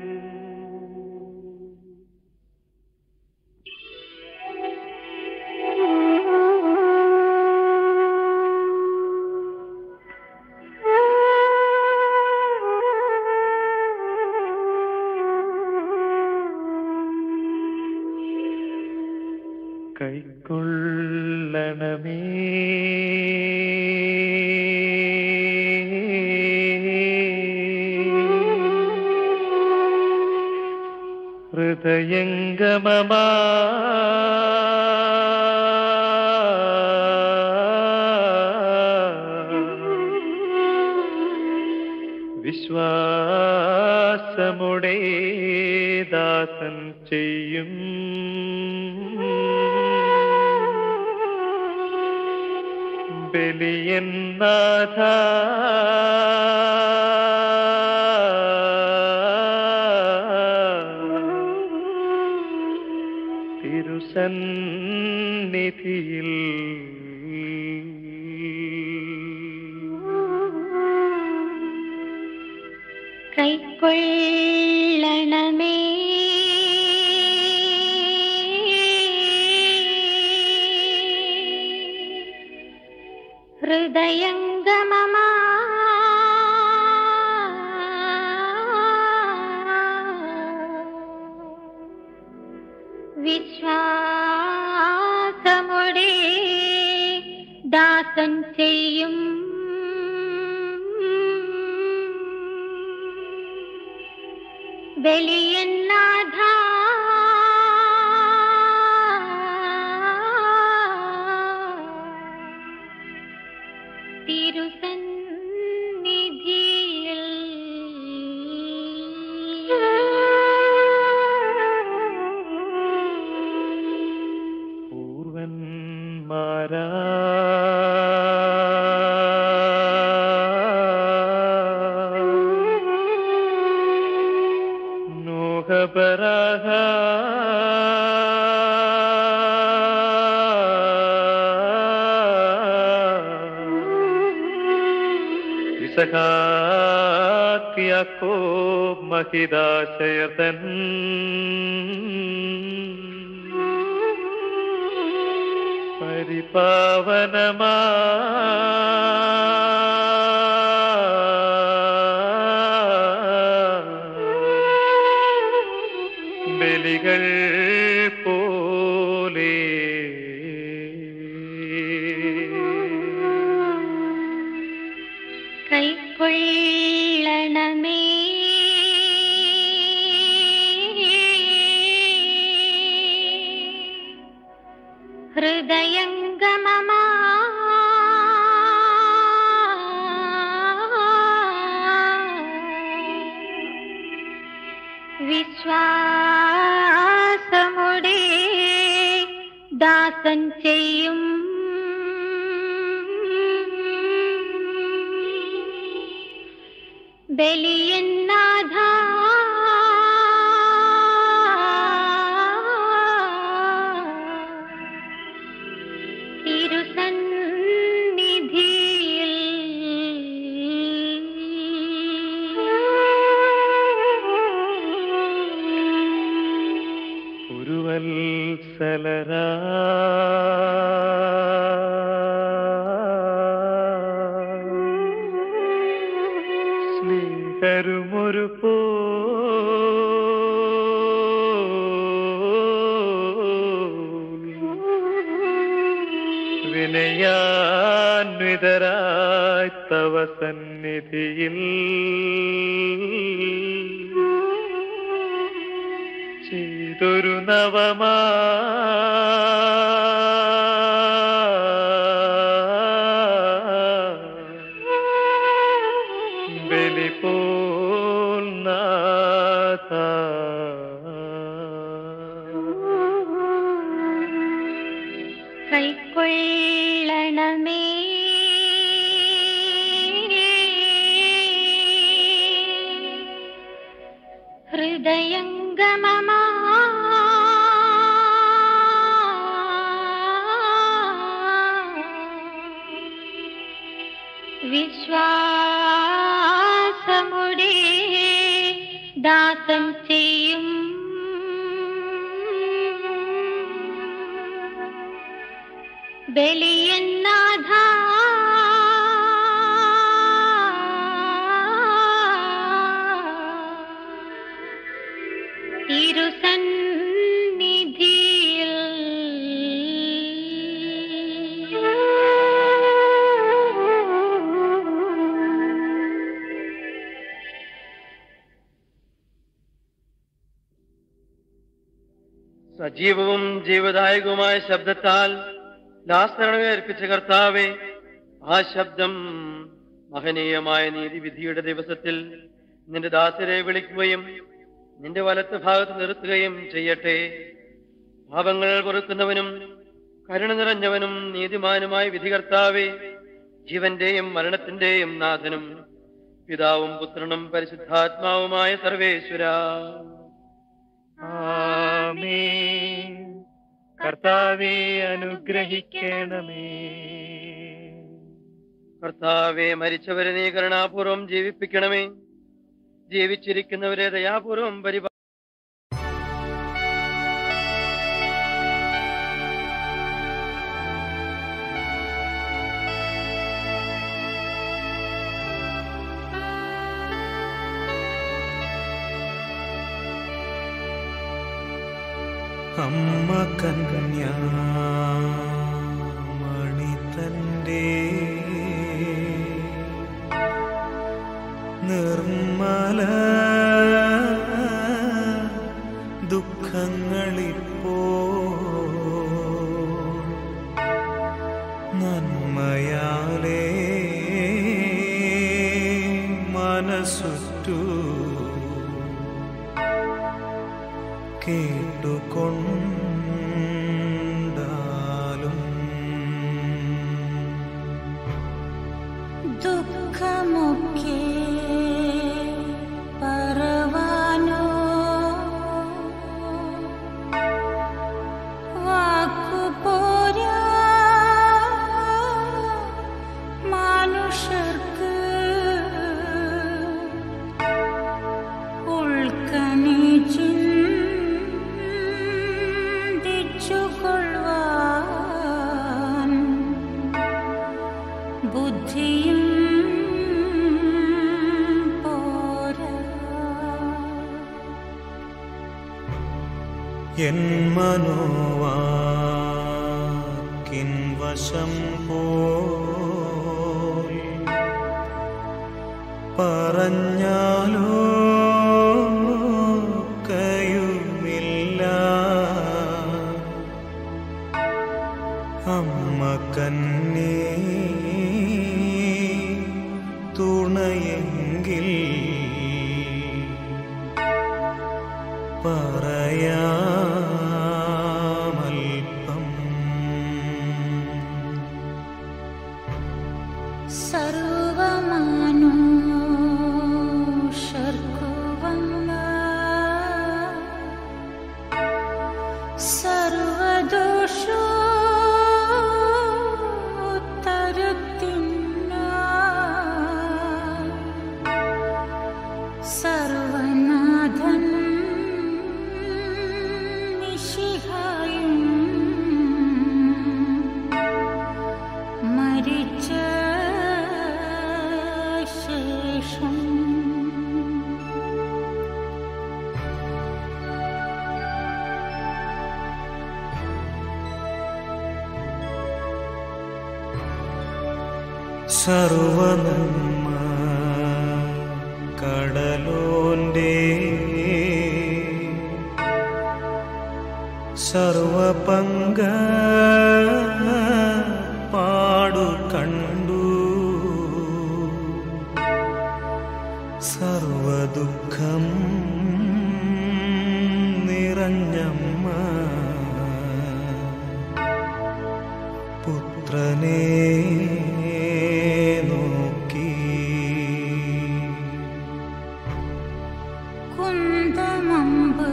കൈക്കൊള്ളണമേ ഹൃദയംഗമമാ വിശ്വാസമുടേ ദാസൻ ചെയ്യും ബലിയൻ നാഥ തിരുസന്നിധിയിൽ കൈക്കൊള്ളണമേ ഹൃദയംഗമമാ വിശ്വാസമുടെ ദാസൻ ചെയ്യും ബലിയന്നാഥ തിരുസന്നിധിയിൽ പൂർവന്മാരാ നോഹപരാഹ ഇസഹാക്കിയാക്കോ മഹിതാശയതൻ പരിപാവനമാ ബലികൾ പോലെ കൈക്കൊള്ളണമേ ഹൃദയംഗമമാ വിശ്വാസമുടെ ദാസൻ ചെയ്യും ബലിയന്നാഥ തിരുസന്നിധിയിൽ ഉരുവത്സലരാ സ്നേഹരുമൊരു പോ വിനയാന്വിതരായി തവ സന്നിധിയിൽ ചെയ്തൊരു നവമാ ബലി പോൽ നാഥ കൈക്കൊള്ളണമേ ഹൃദയംഗമമാ വിശ്വാസമുടെ ദാസം ചെയ്യും ബലിയന്നാഥ തിരുസന്നിധിയിൽ സജീവവും ജീവദായകവുമായ ശബ്ദത്താൽ ലാസരണമേ അർപ്പിച്ച കർത്താവെ ആ ശബ്ദം മഹനീയമായ നീതിവിധിയുടെ ദിവസത്തിൽ നിന്റെ ദാസരെ വിളിക്കുകയും നിന്റെ വലത്ത് ഭാഗത്ത് നിർത്തുകയും ചെയ്യട്ടെ പാപങ്ങൾ പൊറുക്കുന്നവനും കരുണ നിറഞ്ഞവനും നീതിമാനുമായ വിധികർത്താവെ ജീവന്റെയും മരണത്തിന്റെയും നാഥനും പിതാവും പുത്രനും പരിശുദ്ധാത്മാവുമായ സർവേശ്വര ആമേൻ കർത്താവെ അനുഗ്രഹിക്കണമേ കർത്താവെ മരിച്ചവരെ നീ കരുണാപൂർവം ജീവിപ്പിക്കണമേ ജീവിച്ചിരിക്കുന്നവരെ ദയാപൂർവം പരിപാ അമ്മ കന്യാമണി തന്റെ നിർമ്മല ദുഃഖങ്ങളിപ്പോ നന്മയാലേ മനസ്സുറ്റു കേട്ടുകൊണ്ടാലും ദുഃഖമൊക്കെ പറവാനോ വാക്കുപോരാ മനുഷ്യർക്ക് ഉൾക്കണി ചിന്തിച്ചുകൊള്ളുവാൻ ബുദ്ധിയും പോരാ എൻ മനോവാക്കിൻ വശം പോയി പറഞ്ഞാലോ കയുമില്ല അമ്മ കന്നേ തുണയെങ്കിൽ പറയാമൽപ്പം സർവമാനുഷർക്കു വന്ന സർവദോഷോ സർവനാഥൻ നിശിഹായും മരിച്ച ശേഷം സർവനന്മ കടലോന്റെ സർവപങ്ക പാടു കണ്ടു സർവദുഃഖം നിറഞ്ഞമ്മ പുത്രനെ നോക്കി കുന്തമമ്പ്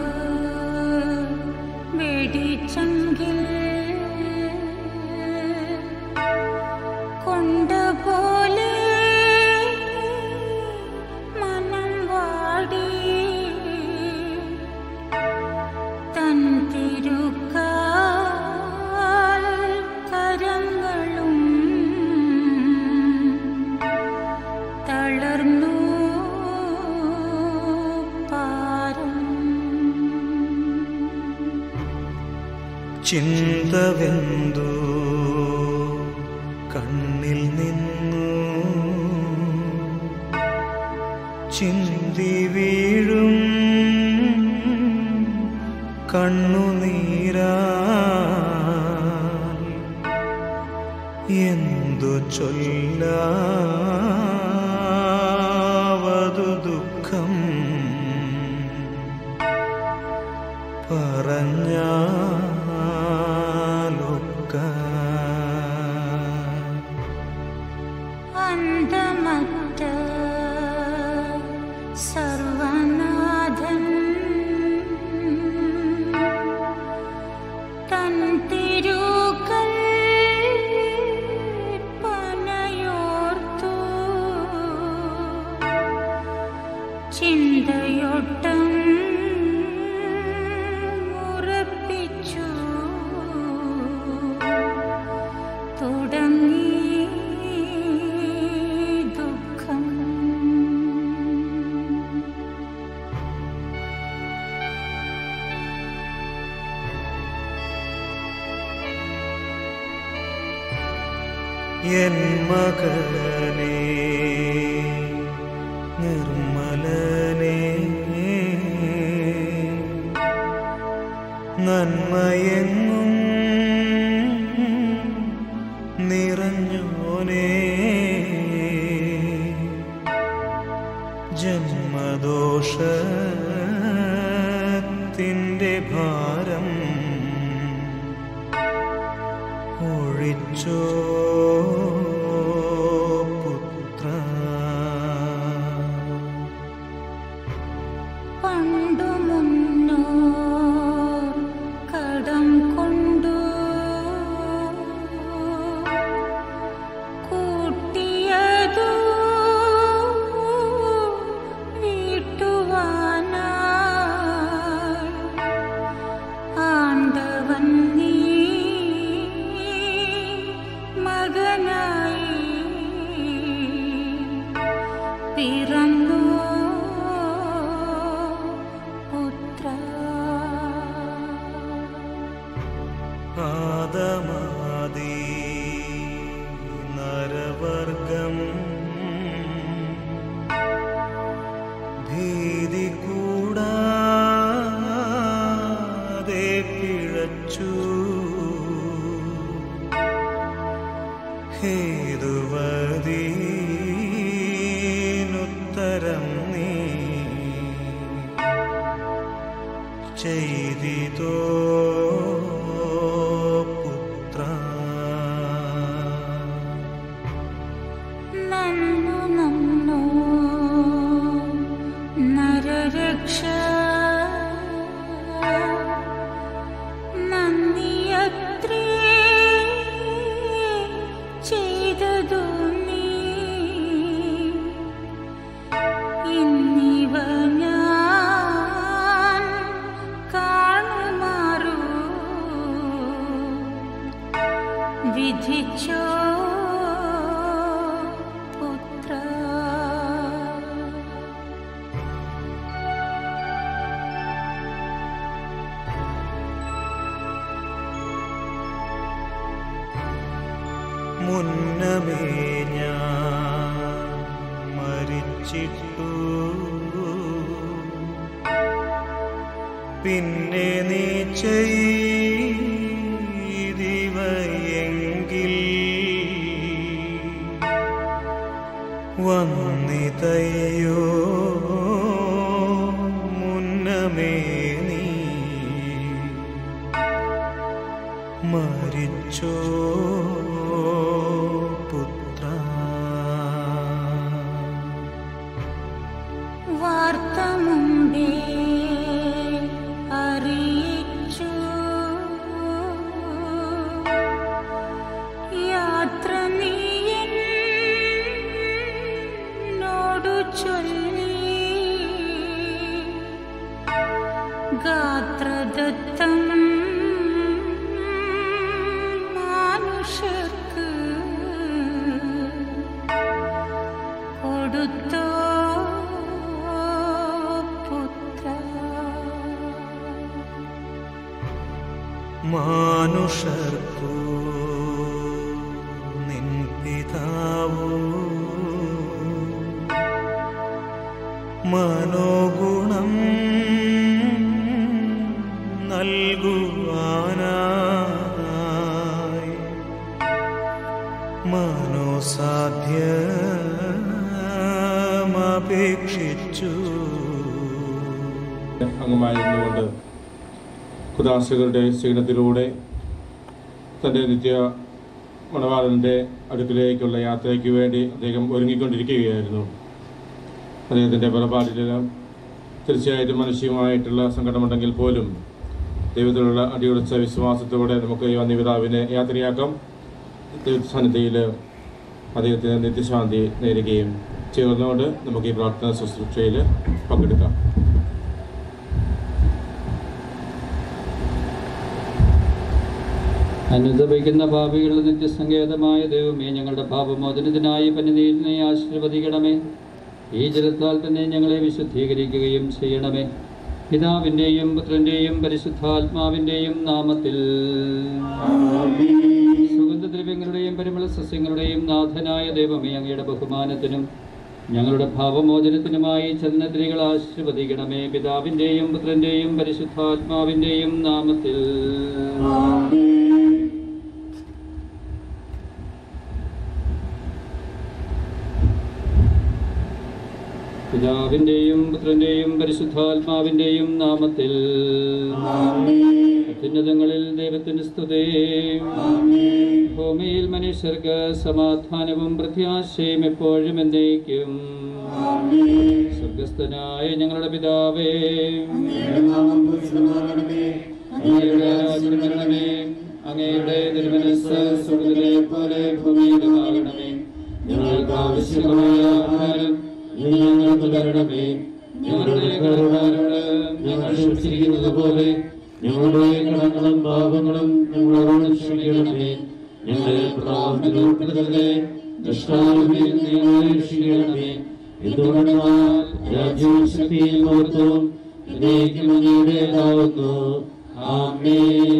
വെടിച്ചെങ്കിൽ കൊണ്ടപോലെ മനം വാടി തൻ തിരുക്കാൽ കരങ്ങളും തളർന്നു പാരം ചിന്തവെന്തു കണ്ണിൽ നിന്നു ചിന്തി വീഴും കണ്ണുനീരാ എന്തു ചൊല്ലാവതു ദുഃഖം പറഞ്ഞാലൊക്ക അന്തമറ്റ സർവനാഥൻ തൻ തിരുക്കൽ പനയോർത്തു ചിന്തയൊട്ടം ഉറപ്പിച്ചു തുടങ്ങി ദുഃഖം എൻ മകനെ നിർമ്മലനെ നന്മയെങ്ങും നിറഞ്ഞോനേ ജന്മദോഷത്തിൻ്റെ ഭാരം ഒഴിച്ചോ പുത്ര പണ്ടു മുന്നോ കടം കൊണ്ടു കൂട്ടിയതു വീട്ടുവാനായി ആണ്ടവൻ നീ മകനായി പിറന്നു പുത്ര ആദമാദി നരവർഗം ഭീതി കൂടാതെ പിഴച്ചു ഹേതുവദീനുത്തരം നീ ചെയ്തിതോ പുത്ര നന്നു നന്നു നരരക്ഷ നന്ദിയത്രേ ചെയ്തതു നീ ഇന്നിവ ഞാൻ കാണുമാറു വിധിച്ചോ പുത്ര മുന്നമേ ഞാൻ വച്ചിട്ടു പിന്നെ നീ ചെയ്തിവയെങ്കിൽ വന്നിതയ്യോ മുന്നമേ നീ മരിച്ചോ പുത്ര വാർത്ത മുമ്പേ അറിയിച്ചു യാത്ര നീ എന്നോടു ചൊല്ലി ഗാത്രദത്തം മാനുഷർക്ക് കൊടുത്തോ പുത്ര മാനുഷർക്കു നിൻ പിതാവോ മനോഗുണം നൽകുവാനായി മനോസാധ്യമപേക്ഷിച്ചു അംഗമായിരുന്നുകൊണ്ട് കുദാശകളുടെ സ്വീകരണത്തിലൂടെ തൻ്റെ നിത്യ മണവാളൻ്റെ അടുക്കിലേക്കുള്ള യാത്രയ്ക്ക് വേണ്ടി അദ്ദേഹം ഒരുങ്ങിക്കൊണ്ടിരിക്കുകയായിരുന്നു അദ്ദേഹത്തിൻ്റെ പുറപാടിലെല്ലാം തീർച്ചയായിട്ടും മനുഷ്യമായിട്ടുള്ള സങ്കടമുണ്ടെങ്കിൽ പോലും ദൈവത്തിലുള്ള അടിയുറച്ച വിശ്വാസത്തോടെ നമുക്ക് ഈ വന്യപിതാവിനെ യാത്രയാക്കാം ദൈവസന്നിധിയിൽ അദ്ദേഹത്തിന് നിത്യശാന്തി നേരുകയും ചേർന്നുകൊണ്ട് നമുക്ക് ഈ പ്രാർത്ഥന ശുശ്രൂഷയിൽ പങ്കെടുക്കാം അനുദപിക്കുന്ന പാപികളുടെ നിത്യസങ്കേതമായ ദൈവമേ ഞങ്ങളുടെ പാപമോചനത്തിനായി പനിനീരിനെ ആശീർവദിക്കണമേ ഈ ജലത്താൽ തന്നെ ഞങ്ങളെ വിശുദ്ധീകരിക്കുകയും ചെയ്യണമേ പിതാവിൻ്റെയും പുത്രൻ്റെയും പരിശുദ്ധാത്മാവിൻ്റെയും നാമത്തിൽ സുഗന്ധദ്രവ്യങ്ങളുടെയും പരിമള സസ്യങ്ങളുടെയും നാഥനായ ദൈവമേ അങ്ങയുടെ ബഹുമാനത്തിനും ഞങ്ങളുടെ ഭാവമോചനത്തിനുമായി ചലനദ്രികൾ ആശീർവദിക്കണമേ പിതാവിൻ്റെയും പുത്രൻ്റെയും പരിശുദ്ധാത്മാവിൻ്റെയും നാമത്തിൽ പിതാവിൻ്റെയും പുത്രൻ്റെയും പരിശുദ്ധാത്മാവിൻ്റെയും നാമത്തിൽ അത്യുന്നതങ്ങളിൽ ദൈവത്തിന് സ്തുതി ഭൂമിയിൽ മനുഷ്യർക്ക് സമാധാനവും പ്രത്യാശയും എപ്പോഴും എന്നേക്കും സ്വർഗസ്ഥനായ ഞങ്ങളുടെ പിതാവേ അങ്ങയുടെ രാജ്യം വരണമേ അങ്ങയുടെ തിരുമനസ് സ്വർഗത്തിലെ പോലെ ഭൂമിയിലുമാകണമേ ഞങ്ങൾക്ക് ആവശ്യമായ ആഹാരം നീ ഞങ്ങൾക്ക് തരണമേ ഞങ്ങളുടെ കടക്കാരോട് ഞങ്ങൾ ക്ഷമിച്ചിരിക്കുന്നത് പോലെ ഞങ്ങളുടെ കടങ്ങളും പാപങ്ങളും ഞങ്ങളോട് ക്ഷമിക്കണമേ ഞങ്ങളെ പ്രഭാവത്തിൽ ഉൾപ്പെടുത്തരുതേ ദുഷ്ടാരൂപിയിൽ നീ ഞങ്ങളെ രക്ഷിക്കണമേ എന്തുകൊണ്ടെന്നാൽ രാജ്യവും ശക്തിയും മഹത്വവും എന്നേക്കും അങ്ങയുടേതാവുന്നു ആമേൻ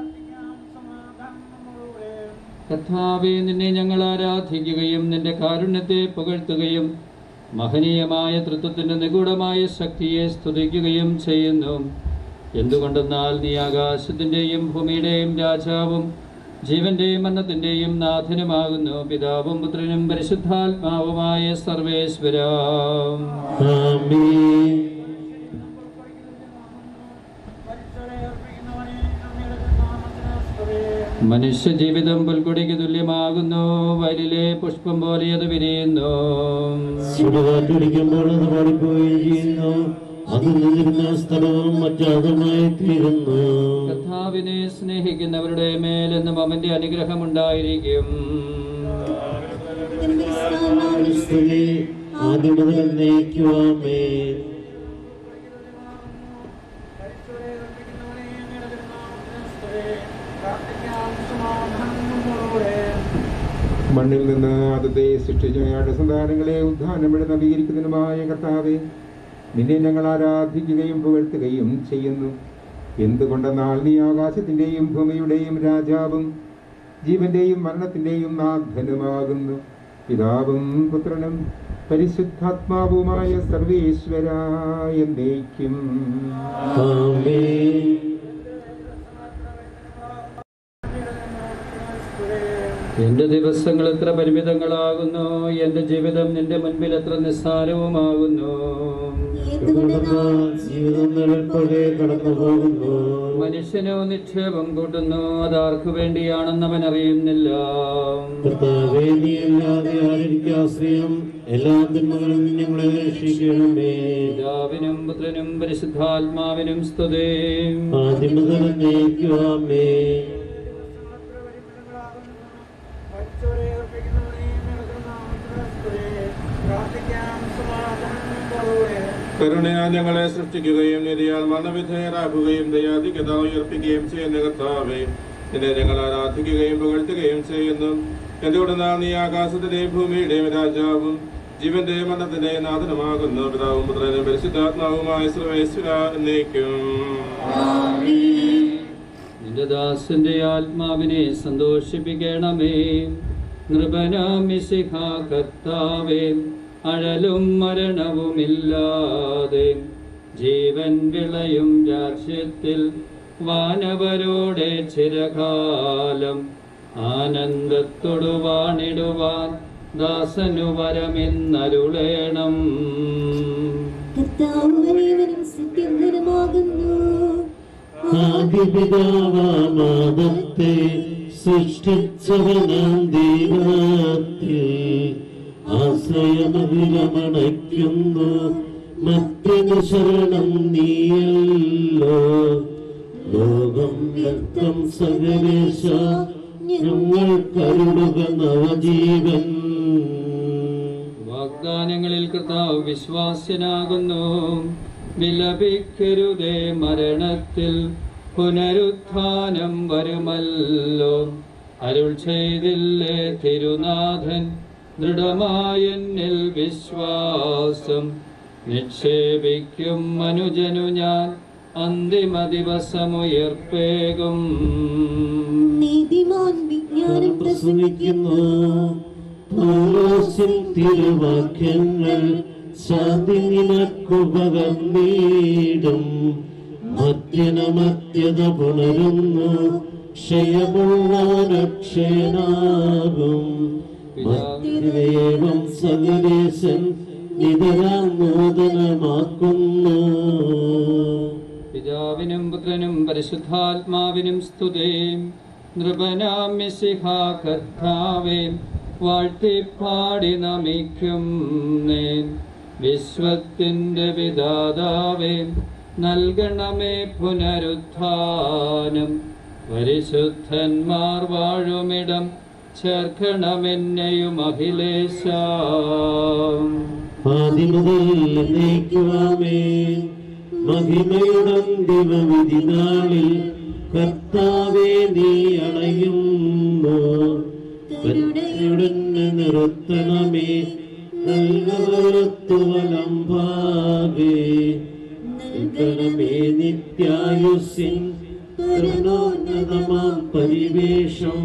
കർത്താവെ നിന്നെ ഞങ്ങൾ ആരാധിക്കുകയും നിന്റെ കാരുണ്യത്തെ പുകഴ്ത്തുകയും മഹനീയമായ തൃത്വത്തിന്റെ നിഗൂഢമായ ശക്തിയെ സ്തുതിക്കുകയും ചെയ്യുന്നു എന്തുകൊണ്ടെന്നാൽ നീ ആകാശത്തിന്റെയും ഭൂമിയുടെയും രാജാവും ജീവന്റെയും മരണത്തിന്റെയും നാഥനുമാകുന്നു പിതാവും പുത്രനും പരിശുദ്ധാത്മാവുമായ സർവേശ്വര മനുഷ്യ ജീവിതം പുൽക്കൊടിക്ക് തുല്യമാകുന്നു വയലിലെ പുഷ്പം പോലെ അത് വിരിയുന്നു ചുടുകാറ്റടിക്കുമ്പോൾ അത് പാടിപ്പോവുകയും ചെയ്യുന്നു അത് നിന്നിരുന്ന സ്ഥലവും മറ്റാതമായി തീരുന്നു കർത്താവിനെ സ്നേഹിക്കുന്നവരുടെ മേലെന്നും അവന്റെ അനുഗ്രഹം ഉണ്ടായിരിക്കും സ്തുതി ആദ്യം മുതൽ എന്നേക്കുവാമേ മണ്ണിൽ നിന്ന് ആദ്യത്തെ സൃഷ്ടിച്ച ഞങ്ങളുടെ സന്താനങ്ങളെ ഉദ്ധാനമിടെ നവീകരിക്കുന്നതിനുമായ കർത്താവെ നിന്നെ ഞങ്ങൾ ആരാധിക്കുകയും പുകഴ്ത്തുകയും ചെയ്യുന്നു എന്തുകൊണ്ടെന്നാൽ നീ ആകാശത്തിന്റെയും ഭൂമിയുടെയും രാജാവും ജീവന്റെയും മരണത്തിന്റെയും നാഥനുമാകുന്നു പിതാവും പുത്രനും പരിശുദ്ധാത്മാവുമായ സർവേശ്വരായ എന്നേക്കും ആമേൻ എന്റെ ദിവസങ്ങൾ എത്ര പരിമിതങ്ങളാകുന്നു എന്റെ ജീവിതം നിന്റെ മുൻപിൽ എത്ര നിസ്സാരവുമാകുന്നു എന്തുകൊണ്ടെന്നാൽ ജീവിതം നിഴൽ പോലെ കടന്നു പോകുന്നു മനുഷ്യനോ നിക്ഷേപം കൂട്ടുന്നു അതാർക്കു വേണ്ടിയാണെന്ന് അവൻ അറിയുന്നില്ല കർത്താവേ നീ അല്ലാതെ ആരെനിക്ക് ആശ്രയം എല്ലാ തിന്മകളും ഞങ്ങളെ രക്ഷിക്കണമേ പിതാവിനും പുത്രനും പരിശുദ്ധാത്മാവിനും സ്തുതി ആദ്യം മുതൽ എന്നേക്കുവാമേ കരുണയാൽ ഞങ്ങളെ സൃഷ്ടിക്കുകയും നിധിയാൽ മരണവിധേയരാക്കുകയും ദയാധികത ഉയർപ്പിക്കുകയും ചെയ്യുന്ന കർത്താവേ നിന്നെ ഞങ്ങൾ ആരാധിക്കുകയും പുകഴ്ത്തുകയും ചെയ്യുന്നു എന്തുകൊണ്ടെന്നാൽ നീ ആകാശത്തിന്റെയും ഭൂമിയുടെയും രാജാവും ജീവന്റെ മരണത്തിന്റെ നാഥനമാകുന്നു പിതാവും പുത്രനും പരിശുദ്ധാത്മാവുമായ സർവേശ്വര എന്നേക്കും നിന്റെ ദാസന്റെ ആത്മാവിനെ സന്തോഷിപ്പിക്കണമേ നൃപനാമിസിഹ കർത്താവേ അഴലും മരണവുമില്ലാതെ ജീവൻ വിളയും രാജ്യത്തിൽ വാനവരോടെ ചിരകാലം ആനന്ദത്തോടു വാണിടുവാൻ ദാസനു വരമെന്നരുളേണം കർത്താവുവനേവനും സത്യധനമാകുന്നു ആദിപിതാവാമാദത്തെ സൃഷ്ടിച്ചവനാം ദൈവത്തിൽ ആശ്രയമതിരമണയ്ക്കുന്നു മറ്റൊരു ശരണം നീയല്ലോ ലോകം വ്യക്തം സകലേശ ഞങ്ങൾ കരുടുക നവജീവൻ വാഗ്ദാനങ്ങളിൽ കർത്താവ് വിശ്വാസ്യനാകുന്നു വിലപിക്കരുതേ മരണത്തിൽ പുനരുത്ഥാനം വരുമല്ലോ അരുൾ ചെയ്തില്ലേ തിരുനാഥൻ ദൃഢമായെന്നിൽ വിശ്വാസം നിക്ഷേപിക്കും മനുജനു ഞാൻ അന്തിമ ദിവസമുയർപ്പേകും നീതിമാൻ വിജ്ഞാനം പ്രസംഗിക്കുന്നു പൗലോസിൻ തിരുവാക്യങ്ങൾ ശാന്തി നിനക്കു പകർന്നീടും മധ്യനമത്യത പുണരുന്നു ക്ഷയമുള്ളവരക്ഷയനാകും മധ്യദേവം സകലേശൻ നിതരാം നൂതനമാക്കുന്നു പിതാവിനും പുത്രനും പരിശുദ്ധാത്മാവിനും സ്തുതി നൃപനാം മിശിഹ കർത്താവേ വാഴ്ത്തിപ്പാടി നമിക്കും നേൻ വിശ്വത്തിൻ്റെ വിധാതാവേ നൽകണമേ പുനരുത്ഥാനം പരിശുദ്ധന്മാർ വാഴുമിടം ചേർക്കണമെന്നെയും അഖിലേശ ആദിമുതൽ എന്നേക്കുവാമേ മഹിമയുടെ വിധി നാളിൽ കർത്താവേ നീ അണയുന്നു കരുണയുടെ നിർത്തണമേ നൽകവലത്തുവലംഭാവേ നൽകണമേ നിത്യായുസിൻ കരുണോന്നതമാം പരിവേഷം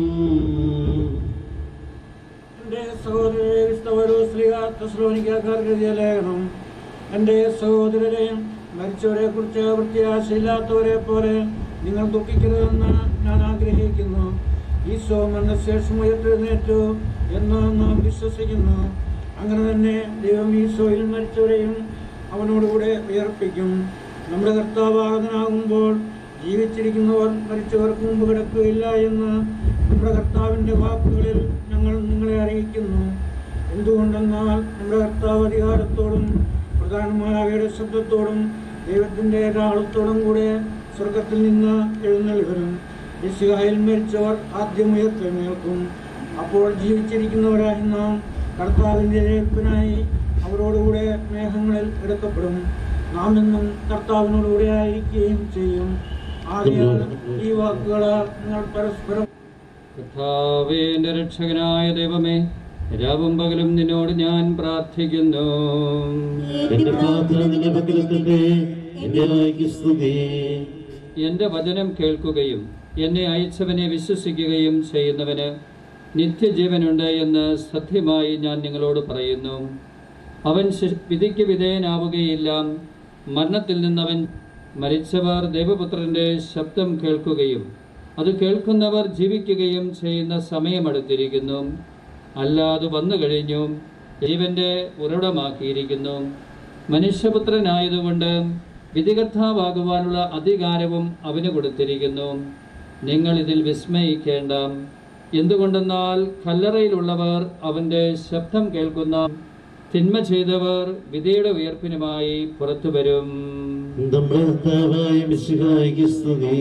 എന്റെ സഹോദരരെ വിഷ്ണവരോ ശ്രീകാർത്തശ്രോണിക്കാർക്ക് ലേഖനം എന്റെ സഹോദരരെ മരിച്ചവരെ കുറിച്ച് പ്രത്യാശയില്ലാത്തവരെ പോലെ നിങ്ങൾ ദുഃഖിക്കരുതെന്ന് ഞാൻ ആഗ്രഹിക്കുന്നു ഈശോ മരണശേഷം ഉയർത്തെഴുന്നേറ്റു എന്ന് നാം വിശ്വസിക്കുന്നു അങ്ങനെ തന്നെ ദൈവം ഈശോയിൽ മരിച്ചവരെയും അവനോടുകൂടെ ഉയർപ്പിക്കും നമ്മുടെ കർത്താവാകുമ്പോൾ ജീവിച്ചിരിക്കുന്നവർ മരിച്ചവർക്ക് മുമ്പ് കിടക്കുകയില്ല എന്ന് നമ്മുടെ കർത്താവിൻ്റെ വാക്കുകളിൽ ഞങ്ങൾ നിങ്ങളെ അറിയിക്കുന്നു എന്തുകൊണ്ടെന്നാൽ നമ്മുടെ കർത്താവ് അധികാരത്തോടും പ്രധാനമായവയുടെ ശബ്ദത്തോടും ദൈവത്തിൻ്റെ രാളത്തോടും കൂടെ സ്വർഗത്തിൽ നിന്ന് എഴുന്നേൽവരും യശുഹായിൽ മരിച്ചവർ ആദ്യം ഉയർത്തെഴുന്നേൽക്കും അപ്പോൾ ജീവിച്ചിരിക്കുന്നവരായ നാം കർത്താവിൻ്റെ ജയത്തിനായി അവരോടുകൂടെ മേഘങ്ങളിൽ എടുക്കപ്പെടും നാം എന്നും കർത്താവിനോടുകൂടെ ആയിരിക്കുകയും ചെയ്യും ആദ്യം ഈ വാക്കുകളാൽ നിങ്ങൾ പരസ്പരം കർത്താവേ എൻ്റെ രക്ഷകനായ ദൈവമേ രാവും പകലും നിന്നോട് ഞാൻ പ്രാർത്ഥിക്കുന്നു എന്റെ പ്രാർത്ഥന നിന്റെ പക്കലെത്തട്ടെ എന്റെ വായിക്ക് സ്തുതി എൻ്റെ വചനം കേൾക്കുകയും എന്നെ അയച്ചവനെ വിശ്വസിക്കുകയും ചെയ്യുന്നവന് നിത്യജീവനുണ്ട് എന്ന് സത്യമായി ഞാൻ നിങ്ങളോട് പറയുന്നു അവൻ ശി- വിധിക്ക് വിധേയനാവുകയില്ല മരണത്തിൽ നിന്നവൻ മരിച്ചവർ ദൈവപുത്രന്റെ ശബ്ദം കേൾക്കുകയും അത് കേൾക്കുന്നവർ ജീവിക്കുകയും ചെയ്യുന്ന സമയമടുത്തിരിക്കുന്നു അല്ലാതെ വന്നു കഴിഞ്ഞു ജീവന്റെ ഉറവിടമാക്കിയിരിക്കുന്നു മനുഷ്യപുത്രനായതുകൊണ്ട് വിധികർത്താവാകുവാനുള്ള അധികാരവും അവന് കൊടുത്തിരിക്കുന്നു നിങ്ങൾ ഇതിൽ വിസ്മയിക്കേണ്ട എന്തുകൊണ്ടെന്നാൽ കല്ലറയിലുള്ളവർ അവന്റെ ശബ്ദം കേൾക്കുന്ന തിന്മ ചെയ്തവർ വിധിയുടെ ഉയർപ്പിനുമായി പുറത്തു വരും നമ്മുടെ കർത്താവായ മിശിഹായ്ക്ക് സ്തുതി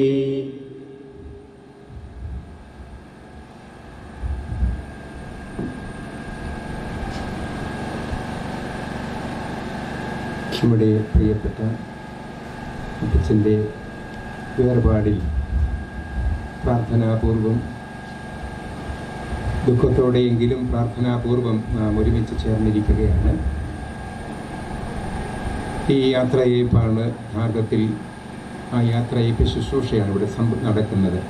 നമ്മുടെ പ്രിയപ്പെട്ട അപ്പച്ചൻ്റെ വേർപാടിൽ പ്രാർത്ഥനാപൂർവം ദുഃഖത്തോടെയെങ്കിലും പ്രാർത്ഥനാപൂർവം നാം ഒരുമിച്ച് ചേർന്നിരിക്കുകയാണ് ഈ യാത്രയേപ്പാണ് ഭാഗത്തിൽ ആ യാത്രയപ്പ് ശുശ്രൂഷയാണ് ഇവിടെ സംഭ- നടക്കുന്നത്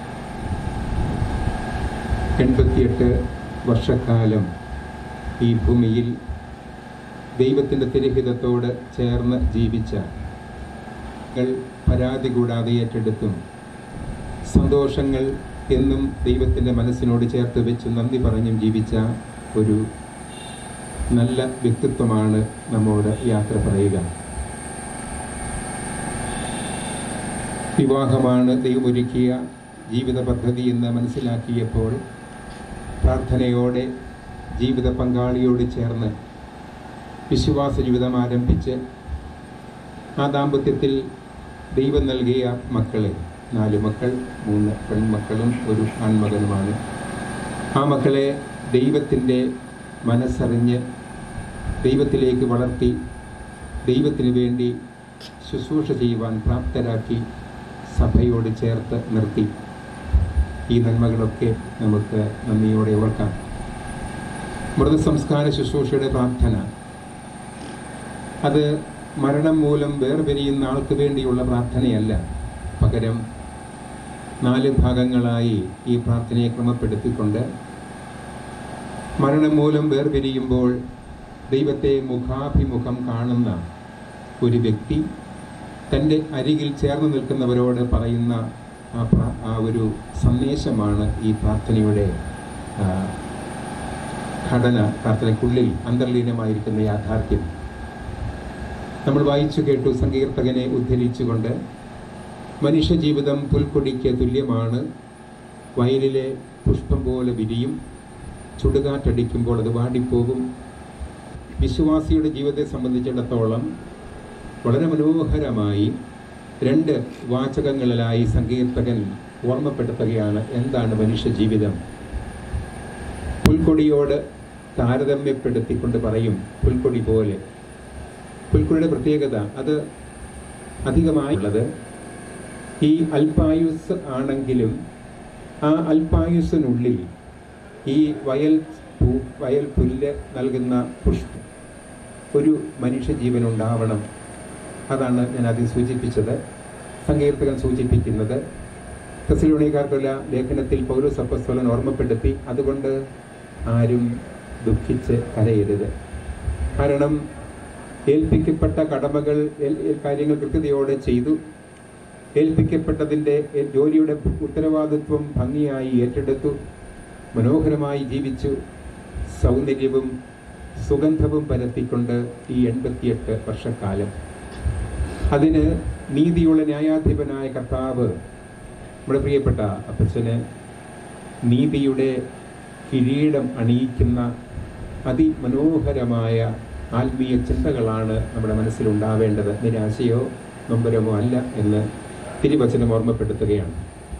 എൺപത്തിയെട്ട് വർഷക്കാലം ഈ ഭൂമിയിൽ ദൈവത്തിൻ്റെ തിരഹിതത്തോട് ചേർന്ന് ജീവിച്ച ങ്ങൾ പരാതി കൂടാതെ ഏറ്റെടുത്തും സന്തോഷങ്ങൾ എന്നും ദൈവത്തിൻ്റെ മനസ്സിനോട് ചേർത്ത് വെച്ച് നന്ദി പറഞ്ഞും ജീവിച്ച ഒരു നല്ല വ്യക്തിത്വമാണ് നമ്മോട് യാത്ര പറയുക വിവാഹമാണ് ദൈവമൊരുക്കിയ ജീവിത പദ്ധതി എന്ന് മനസ്സിലാക്കിയപ്പോൾ പ്രാർത്ഥനയോടെ ജീവിത പങ്കാളിയോട് ചേർന്ന് വിശ്വാസ ജീവിതം ആരംഭിച്ച് ആ ദാമ്പത്യത്തിൽ ദൈവം നൽകിയ മക്കളെ നാല് മക്കൾ മൂന്ന് പെൺമക്കളും ഒരു ആൺമകനുമാണ് ആ മക്കളെ ദൈവത്തിൻ്റെ മനസ്സറിഞ്ഞ് ദൈവത്തിലേക്ക് വളർത്തി ദൈവത്തിന് വേണ്ടി ശുശ്രൂഷ ചെയ്യുവാൻ പ്രാപ്തരാക്കി സഭയോട് ചേർത്ത് നിർത്തി ഈ നന്മകളൊക്കെ നമുക്ക് നന്ദിയോടെ ഓർക്കാം മൃതസംസ്കാര ശുശ്രൂഷയുടെ പ്രാർത്ഥന അത് മരണം മൂലം വേർപിരിയുന്ന ആൾക്ക് വേണ്ടിയുള്ള പ്രാർത്ഥനയല്ല പകരം നാല് ഭാഗങ്ങളായി ഈ പ്രാർത്ഥനയെ ക്രമപ്പെടുത്തിക്കൊണ്ട് മരണം മൂലം വേർപിരിയുമ്പോൾ ദൈവത്തെ മുഖാഭിമുഖം കാണുന്ന ഒരു വ്യക്തി തൻ്റെ അരികിൽ ചേർന്ന് നിൽക്കുന്നവരോട് പറയുന്ന ആ പ്ര- ആ ഒരു സന്ദേശമാണ് ഈ പ്രാർത്ഥനയുടെ ആ, ഘടന പ്രാർത്ഥനയ്ക്കുള്ളിൽ അന്തർലീനമായിരിക്കുന്ന യാഥാർത്ഥ്യം നമ്മൾ വായിച്ചു കേട്ടു സങ്കീർത്തകനെ ഉദ്ധരിച്ചുകൊണ്ട് മനുഷ്യജീവിതം പുൽക്കൊടിക്ക് തുല്യമാണ് വയലിലെ പുഷ്പം പോലെ വിരിയും ചുടുകാറ്റടിക്കുമ്പോൾ അത് വാടിപ്പോകും വിശ്വാസിയുടെ ജീവിതത്തെ സംബന്ധിച്ചിടത്തോളം വളരെ മനോഹരമായി രണ്ട് വാചകങ്ങളിലായി സങ്കീർത്തകൻ ഓർമ്മപ്പെടുത്തുകയാണ് എന്താണ് മനുഷ്യജീവിതം പുൽക്കൊടിയോട് താരതമ്യപ്പെടുത്തിക്കൊണ്ട് പറയും പുൽക്കൊടി പോലെ പുൽക്കൊടിയുടെ പ്രത്യേകത അത് അധികമായുള്ളത് ഈ അൽപായുസ് ആണെങ്കിലും ആ അൽപായുസിനുള്ളിൽ ഈ വയൽ പൂ വയൽ പുല്ല് നൽകുന്ന പുഷ്പം ഒരു മനുഷ്യജീവൻ ഉണ്ടാവണം അതാണ് ഞാൻ ആദ്യം സൂചിപ്പിച്ചത് സങ്കീർത്തകൻ സൂചിപ്പിക്കുന്നത് തെസലോണിക്കാർക്കുള്ള ലേഖനത്തിൽ പൗരസപ്പസ്വലൻ ഓർമ്മപ്പെടുത്തി അതുകൊണ്ട് ആരും ദുഃഖിച്ച് കരയരുത് കാരണം ഏൽപ്പിക്കപ്പെട്ട കടമകൾ ഏൽ- ഏൽ- കാര്യങ്ങൾ കൃത്യതയോടെ ചെയ്തു ഏൽപ്പിക്കപ്പെട്ടതിൻ്റെ ഏ- ജോലിയുടെ ഉത്തരവാദിത്വം ഭംഗിയായി ഏറ്റെടുത്തു മനോഹരമായി ജീവിച്ചു സൗന്ദര്യവും സുഗന്ധവും പരത്തിക്കൊണ്ട് ഈ എൺപത്തിയെട്ട് വർഷക്കാലം അതിന് നീതിയുള്ള ന്യായാധിപനായ കർത്താവ് നമ്മുടെ പ്രിയപ്പെട്ട അപ്പച്ചന് നീതിയുടെ കിരീടം അണിയിക്കുന്ന അതിമനോഹരമായ ആത്മീയ ചിന്തകളാണ് നമ്മുടെ മനസ്സിലുണ്ടാവേണ്ടത് നിരാശയോ നൊമ്പരമോ അല്ല എന്ന് തിരുവചനം ഓർമ്മപ്പെടുത്തുകയാണ്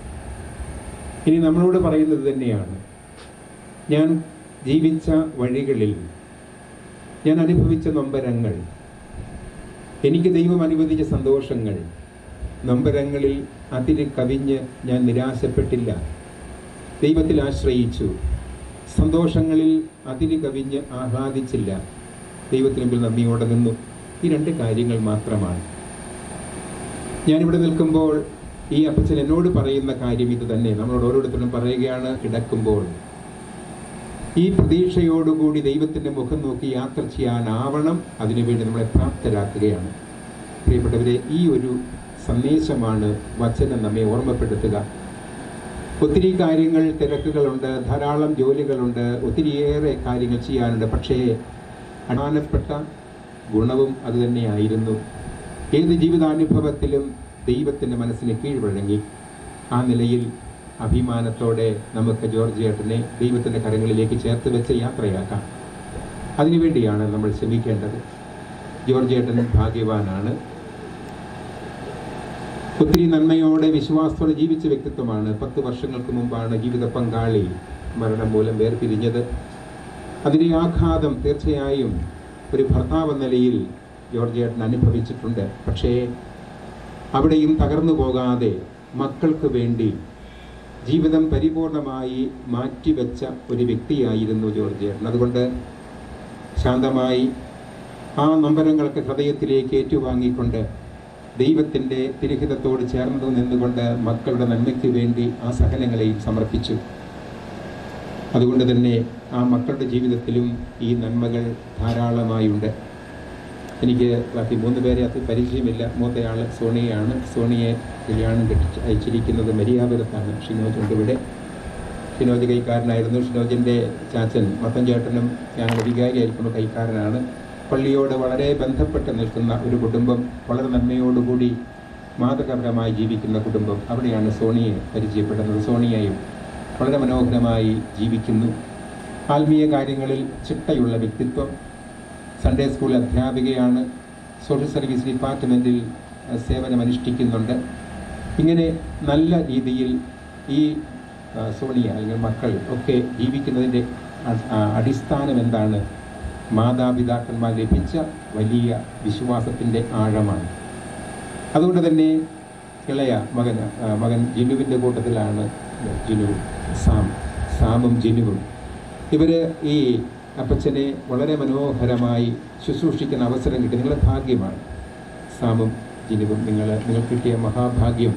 ഇനി നമ്മളോട് പറയുന്നത് തന്നെയാണ് ഞാൻ ജീവിച്ച വഴികളിൽ ഞാൻ അനുഭവിച്ച നൊമ്പരങ്ങൾ എനിക്ക് ദൈവം അനുവദിച്ച സന്തോഷങ്ങൾ നൊമ്പരങ്ങളിൽ അതിന് കവിഞ്ഞ് ഞാൻ നിരാശപ്പെട്ടില്ല ദൈവത്തിൽ ആശ്രയിച്ചു സന്തോഷങ്ങളിൽ അതിന് കവിഞ്ഞ് ആഹ്ലാദിച്ചില്ല ദൈവത്തിന് മുമ്പിൽ നന്ദിയോടെ നിന്നു ഈ രണ്ട് കാര്യങ്ങൾ മാത്രമാണ് ഞാനിവിടെ നിൽക്കുമ്പോൾ ഈ അപ്പച്ചൻ എന്നോട് പറയുന്ന കാര്യം ഇത് തന്നെ നമ്മളോട് ഓരോരുത്തരും പറയുകയാണ് കിടക്കുമ്പോൾ ഈ പ്രതീക്ഷയോടുകൂടി ദൈവത്തിൻ്റെ മുഖം നോക്കി യാത്ര ചെയ്യാനാവണം അതിനുവേണ്ടി നമ്മളെ പ്രാപ്തരാക്കുകയാണ് പ്രിയപ്പെട്ടവരെ ഈ ഒരു സന്ദേശമാണ് വചനം നമ്മെ ഓർമ്മപ്പെടുത്തുക ഒത്തിരി കാര്യങ്ങൾ തിരക്കുകളുണ്ട് ധാരാളം ജോലികളുണ്ട് ഒത്തിരിയേറെ കാര്യങ്ങൾ ചെയ്യാനുണ്ട് പക്ഷേ പ്രധാനപ്പെട്ട ഗുണവും അതുതന്നെയായിരുന്നു ഏത് ജീവിതാനുഭവത്തിലും ദൈവത്തിൻ്റെ മനസ്സിന് കീഴ്വഴങ്ങി ആ നിലയിൽ അഭിമാനത്തോടെ നമുക്ക് ജോർജ് ഏട്ടനെ ദൈവത്തിൻ്റെ കരങ്ങളിലേക്ക് ചേർത്ത് വെച്ച് യാത്രയാക്കാം അതിനുവേണ്ടിയാണ് നമ്മൾ ശ്രമിക്കേണ്ടത് ജോർജ് ഏട്ടൻ ഭാഗ്യവാനാണ് ഒത്തിരി നന്മയോടെ വിശ്വാസത്തോടെ ജീവിച്ച വ്യക്തിത്വമാണ് പത്ത് വർഷങ്ങൾക്ക് മുമ്പാണ് ജീവിത പങ്കാളി മരണം മൂലം വേർപിരിഞ്ഞത് അതിൻ്റെ ആഘാതം തീർച്ചയായും ഒരു ഭർത്താവ് എന്ന നിലയിൽ ജോർജ് ഏട്ടൻ അനുഭവിച്ചിട്ടുണ്ട് പക്ഷേ അവിടെയും തകർന്നു പോകാതെ മക്കൾക്ക് വേണ്ടി ജീവിതം പരിപൂർണമായി മാറ്റിവെച്ച ഒരു വ്യക്തിയായിരുന്നു ജോർജ് ഏട്ടൻ അതുകൊണ്ട് ശാന്തമായി ആ നമ്പരങ്ങൾക്ക് ഹൃദയത്തിലേക്ക് ഏറ്റുവാങ്ങിക്കൊണ്ട് ദൈവത്തിൻ്റെ തിരുഹിതത്തോട് ചേർന്ന് നിന്നുകൊണ്ട് മക്കളുടെ നന്മയ്ക്ക് വേണ്ടി ആ സഹനങ്ങളെയും സമർപ്പിച്ചു അതുകൊണ്ട് തന്നെ ആ മക്കളുടെ ജീവിതത്തിലും ഈ നന്മകൾ ധാരാളമായുണ്ട് എനിക്ക് ബാക്കി മൂന്ന് പേരെ അത് പരിചയമില്ല മൂത്തയാൾ സോണിയയാണ് സോണിയെ കല്യാണം കെട്ടിച്ച് അയച്ചിരിക്കുന്നത് മരിയാപുരത്താണ് ഷിനോജ് ഉണ്ട് ഇവിടെ ഷിനോജ് കൈക്കാരനായിരുന്നു ഷിനോജിൻ്റെ ചാച്ചൻ മത്തൻ ചേട്ടനും ഞങ്ങളുടെ വികാരിയായിരിക്കുന്ന കൈക്കാരനാണ് പള്ളിയോട് വളരെ ബന്ധപ്പെട്ട് നിൽക്കുന്ന ഒരു കുടുംബം വളരെ നന്മയോടുകൂടി മാതൃകപരമായി ജീവിക്കുന്ന കുടുംബം അവിടെയാണ് സോണിയെ പരിചയപ്പെടുന്നത് സോണിയയും വളരെ മനോഹരമായി ജീവിക്കുന്നു ആത്മീയ കാര്യങ്ങളിൽ ചിട്ടയുള്ള വ്യക്തിത്വം സൺഡേ സ്കൂൾ അധ്യാപികയാണ് സോഷ്യൽ സർവീസ് ഡിപ്പാർട്ട്മെൻറ്റിൽ അഹ്, സേവനമനുഷ്ഠിക്കുന്നുണ്ട് ഇങ്ങനെ നല്ല രീതിയിൽ ഈ ആ, സോണിയ അല്ലെങ്കിൽ മക്കൾ ഒക്കെ ജീവിക്കുന്നതിൻ്റെ അ- ആ, അടിസ്ഥാനം എന്താണ് മാതാപിതാക്കന്മാർ ലഭിച്ച വലിയ വിശ്വാസത്തിൻ്റെ ആഴമാണ് അതുകൊണ്ട് തന്നെ ഇളയ മകൻ ആ, മകൻ ജിനുവിൻ്റെ കൂട്ടത്തിലാണ് ജിനു സാം സാമും ജിനുവും ഇവർ ഈ അപ്പച്ചനെ വളരെ മനോഹരമായി ശുശ്രൂഷിക്കുന്ന അവസരം കിട്ടി നിങ്ങളുടെ ഭാഗ്യമാണ് സാമും ജിനുവും നിങ്ങൾ നിങ്ങൾക്ക് കിട്ടിയ മഹാഭാഗ്യം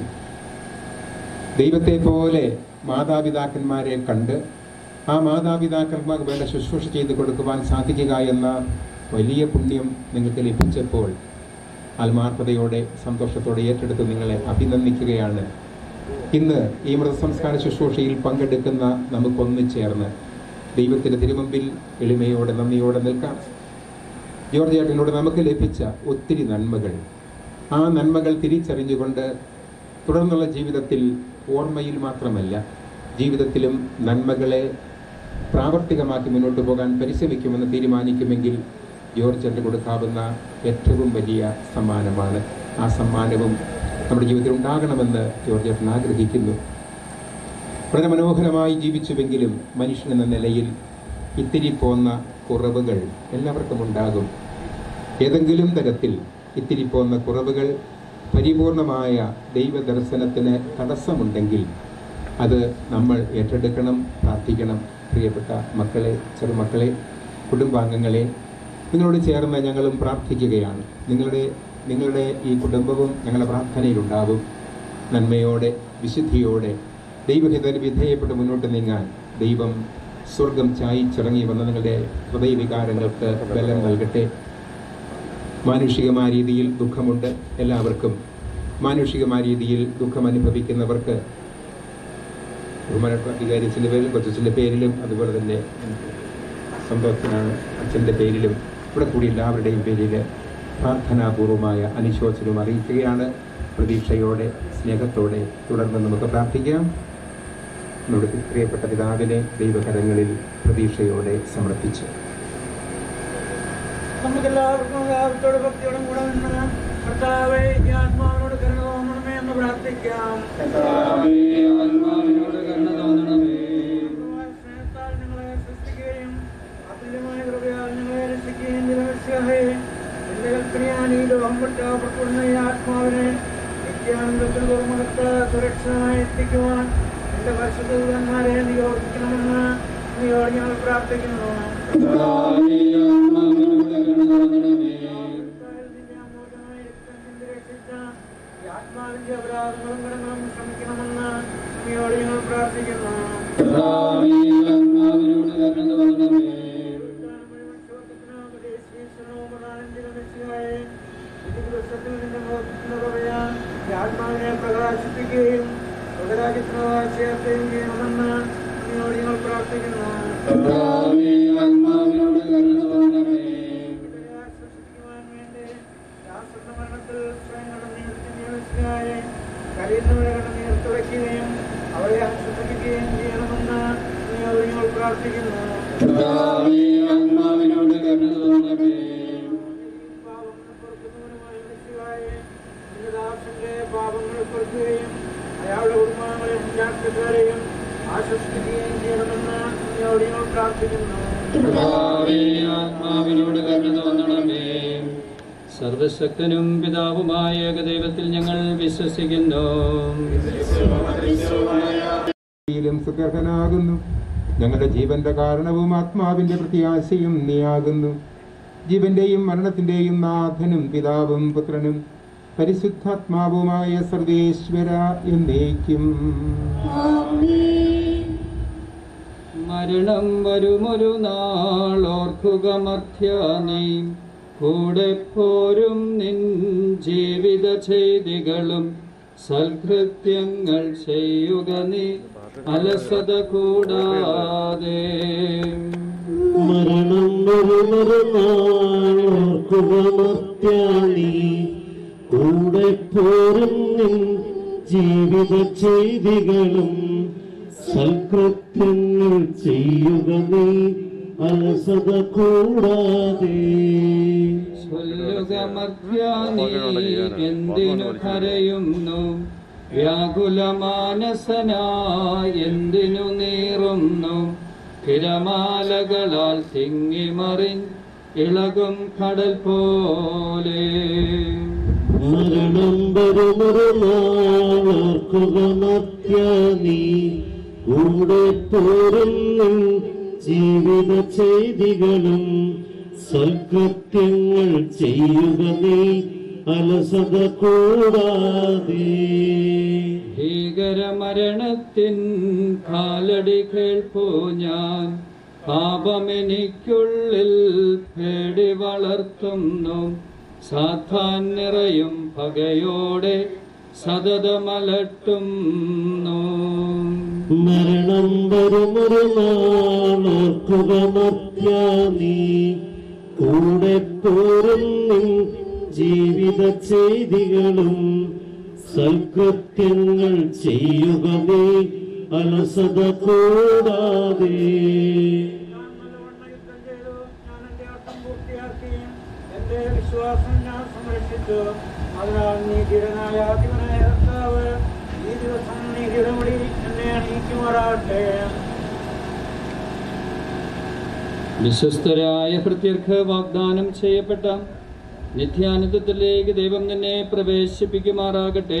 ദൈവത്തെ പോലെ മാതാപിതാക്കന്മാരെ കണ്ട് ആ മാതാപിതാക്കന്മാർക്ക് വേണ്ട ശുശ്രൂഷ ചെയ്ത് കൊടുക്കുവാൻ സാധിക്കുക എന്ന വലിയ പുണ്യം നിങ്ങൾക്ക് ലഭിച്ചപ്പോൾ ആത്മാർത്ഥതയോടെ സന്തോഷത്തോടെ ഏറ്റെടുത്ത് നിങ്ങളെ അഭിനന്ദിക്കുകയാണ് ഇന്ന് ഈ മൃതസംസ്കാര ശുശ്രൂഷയിൽ പങ്കെടുക്കുന്ന നമുക്കൊന്നു ചേർന്ന് ദൈവത്തിൻ്റെ തിരുമുമ്പിൽ എളിമയോടെ നന്ദിയോടെ നിൽക്കാം ജോർജ് ഏട്ടനോട് നമുക്ക് ലഭിച്ച ഒത്തിരി നന്മകൾ ആ നന്മകൾ തിരിച്ചറിഞ്ഞുകൊണ്ട് തുടർന്നുള്ള ജീവിതത്തിൽ ഓർമ്മയിൽ മാത്രമല്ല ജീവിതത്തിലും നന്മകളെ പ്രാവർത്തികമാക്കി മുന്നോട്ട് പോകാൻ പരിശ്രമിക്കുമെന്ന് തീരുമാനിക്കുമെങ്കിൽ ജോർജ് ഏട്ടന് കൊടുക്കാവുന്ന ഏറ്റവും വലിയ സമ്മാനമാണ് ആ സമ്മാനവും നമ്മുടെ ജീവിതത്തിൽ ഉണ്ടാകണമെന്ന് ജോർജ് ഏട്ടൻ ആഗ്രഹിക്കുന്നു വളരെ മനോഹരമായി ജീവിച്ചുവെങ്കിലും മനുഷ്യൻ എന്ന നിലയിൽ ഇത്തിരി പോന്ന കുറവുകൾ എല്ലാവർക്കും ഉണ്ടാകും ഏതെങ്കിലും തരത്തിൽ ഇത്തിരി പോന്ന കുറവുകൾ പരിപൂർണമായ ദൈവദർശനത്തിന് തടസ്സമുണ്ടെങ്കിൽ അത് നമ്മൾ ഏറ്റെടുക്കണം പ്രാർത്ഥിക്കണം പ്രിയപ്പെട്ട മക്കളെ ചെറുമക്കളെ കുടുംബാംഗങ്ങളെ നിങ്ങളോട് ചേർന്ന് ഞങ്ങളും പ്രാർത്ഥിക്കുകയാണ് നിങ്ങളുടെ നിങ്ങളുടെ ഈ കുടുംബവും ഞങ്ങളുടെ പ്രാർത്ഥനയിലുണ്ടാവും നന്മയോടെ വിശുദ്ധിയോടെ ദൈവഹിതന് വിധേയപ്പെട്ട് മുന്നോട്ട് നീങ്ങാൻ ദൈവം സ്വർഗം ചായിച്ചിറങ്ങി വന്ന നിങ്ങളുടെ ഹൃദയവികാരങ്ങൾക്ക് ബലം നൽകട്ടെ മാനുഷികമായ രീതിയിൽ ദുഃഖമുണ്ട് എല്ലാവർക്കും മാനുഷികമായ രീതിയിൽ ദുഃഖം അനുഭവിക്കുന്നവർക്ക് ബഹുമാനപ്പെട്ട വികാരിച്ചിൻ്റെ പേരിലും കൊച്ചച്ഛൻ്റെ പേരിലും അതുപോലെ തന്നെ സന്തോഷത്തിനാണ് അച്ഛൻ്റെ പേരിലും ഇവിടെ കൂടി എല്ലാവരുടെയും പേരിൽ പ്രാർത്ഥനാപൂർവമായ അനുശോചനവും അറിയിക്കുകയാണ് പ്രതീക്ഷയോടെ സ്നേഹത്തോടെ തുടർന്ന് നമുക്ക് പ്രാർത്ഥിക്കാം നമ്മുടെ പ്രിയപ്പെട്ട പിതാവിനെ ദൈവകരങ്ങളിൽ പ്രതീക്ഷയോടെ സമർപ്പിച്ചു നമുക്കെല്ലാവർക്കും എല്ലാവരോട് ഭക്തിയോടും കൂടെ നിന്ന് കർത്താവെ ഈ ആത്മാവിനോട് കരുണ തോന്നണമേ എന്ന് പ്രാർത്ഥിക്കാം സ്നേഹത്താൽ ഞങ്ങളെ സൃഷ്ടിക്കുകയും അതുല്യമായ കൃപയാൽ ഞങ്ങളെ രക്ഷിക്കുകയും നിരവശ്യഹേ എന്റെ കൽപ്പനയാൽ ഈ ലോകം വിട്ട് പുറപ്പെടുന്ന ഈ ആത്മാവിനെ നിത്യാനന്ദത്തിൽ തുറമുഖത്ത് സുരക്ഷിതമായി എത്തിക്കുവാൻ എന്റെ പരിശുദ്ധ ദൂതന്മാരെ നിയോഗിക്കണമെന്ന് നിയോട് ഞങ്ങൾ പ്രാർത്ഥിക്കുന്നു ഈ ആത്മാവിന്റെ അപരാധങ്ങളും കടങ്ങളും ക്ഷമിക്കണമെന്ന് നിയോട് ഞങ്ങൾ പ്രാർത്ഥിക്കുന്നു കർത്താവേ, ആത്മാവിനോട് കരുണ തോന്നണമേ ആത്മാവിനെ പ്രകാശിപ്പിക്കുകയും സ്വകരാജ്യത്തിനോട് ചേർക്കുകയും ചെയ്യണമെന്ന് നിന്നോട് ഞങ്ങൾ പ്രാർത്ഥിക്കുന്നു ആത്മാവിനോട് കരുണ തോന്നണമേ മരണത്തിൽ സ്വയം കടന്നീർത്തിയായ കരയുന്നവരെ കടന്നീർ തുടയ്ക്കുകയും അവരെ ആശ്വസിപ്പിക്കുകയും ചെയ്യണമെന്ന് നിന്നോട് ഞങ്ങൾ പ്രാർത്ഥിക്കുന്നു കർത്താവേ, ആത്മാവിനോട് കരുണ തോന്നണമേ ദാസന്റെ പാപങ്ങൾ പൊറുക്കുകയും അയാളുടെ കുടുംബാംഗങ്ങളെ മുൻചാട്ടക്കാരെയും ആശ്വസിപ്പിക്കുകയും ചെയ്യണമെന്ന് നിന്നോട് ഞങ്ങൾ പ്രാർത്ഥിക്കുന്നു കർത്താവേ, ആത്മാവിനോട് കരുണ തോന്നണമേ സർവശക്തനും പിതാവുമായ ഏകദൈവത്തിൽ ഞങ്ങൾ വിശ്വസിക്കുന്നു യിലും സുഖർഹനാകുന്നു ഞങ്ങളുടെ ജീവന്റെ കാരണവും ആത്മാവിന്റെ പ്രത്യാശയും നീയാകുന്നു ജീവന്റെയും മരണത്തിന്റെയും നാഥനും പിതാവും പുത്രനും പരിശുദ്ധാത്മാവുമായ സർവേശ്വര എന്നേക്കും മരണം വരുമൊരു നാളോർക്കുക മധ്യ നീ കൂടെ പോരും നിൻ ജീവിത ചെയ്തികളും സൽകൃത്യങ്ങൾ ചെയ്യുക നീ അലസത കൂടാതെ മരണം വരുമൊരു നാളോർക്കുക മർത്യാനി കൂടെ പോരും നിൻ ജീവിത ചെയ്തികളും സൽകൃത്യങ്ങൾ ചെയ്യുക നീ അലസത കൂടാതെ ചൊല്ലുക മധ്യാനീ എന്തിനു കരയുന്നു വ്യാകുലമാനസനായി എന്തിനു നീറുന്നു തിരമാലകളാൽ തിങ്ങിമറിൻ ഇളകും കടൽ പോലെ മരണം വരുമൊരു നാളോർക്കുക മർത്യാനി കൂടെ പോരും നിൻ ജീവിത ചെയ്തികളും സൽകൃത്യങ്ങൾ ചെയ്യുക നീ അലസത കൂടാതെ ഭീകരമരണത്തിൻ കാലടി കേൾപ്പോ ഞാൻ പാപമെനിക്കുള്ളിൽ പേടി വളർത്തുന്നു സാധാൻ നിറയും പകയോടെ സതതമലട്ടുന്നു മരണം വരുമൊരു നാളോർക്കുക മർത്യാനി കൂടെ പോരും നിൻ ജീവിത ചെയ്തികളും സൽകൃത്യങ്ങൾ ചെയ്യുക നീ അലസത കൂടാതെ എന്റെ വിശ്വാസം ഞാൻ സംരക്ഷിച്ചു അതിനാൽ നീതിരനായ അധിപനായ കർത്താവ് ഈ ദിവസം നീതിയുടെ മുടി എന്നെ അണിയിക്കുമാറാകട്ടെ വിശ്വസ്തരായ ഭൃത്യർക്ക് വാഗ്ദാനം ചെയ്യപ്പെട്ട നിത്യാനന്ദത്തിലേക്ക് ദൈവം നിന്നെ പ്രവേശിപ്പിക്കുമാറാകട്ടെ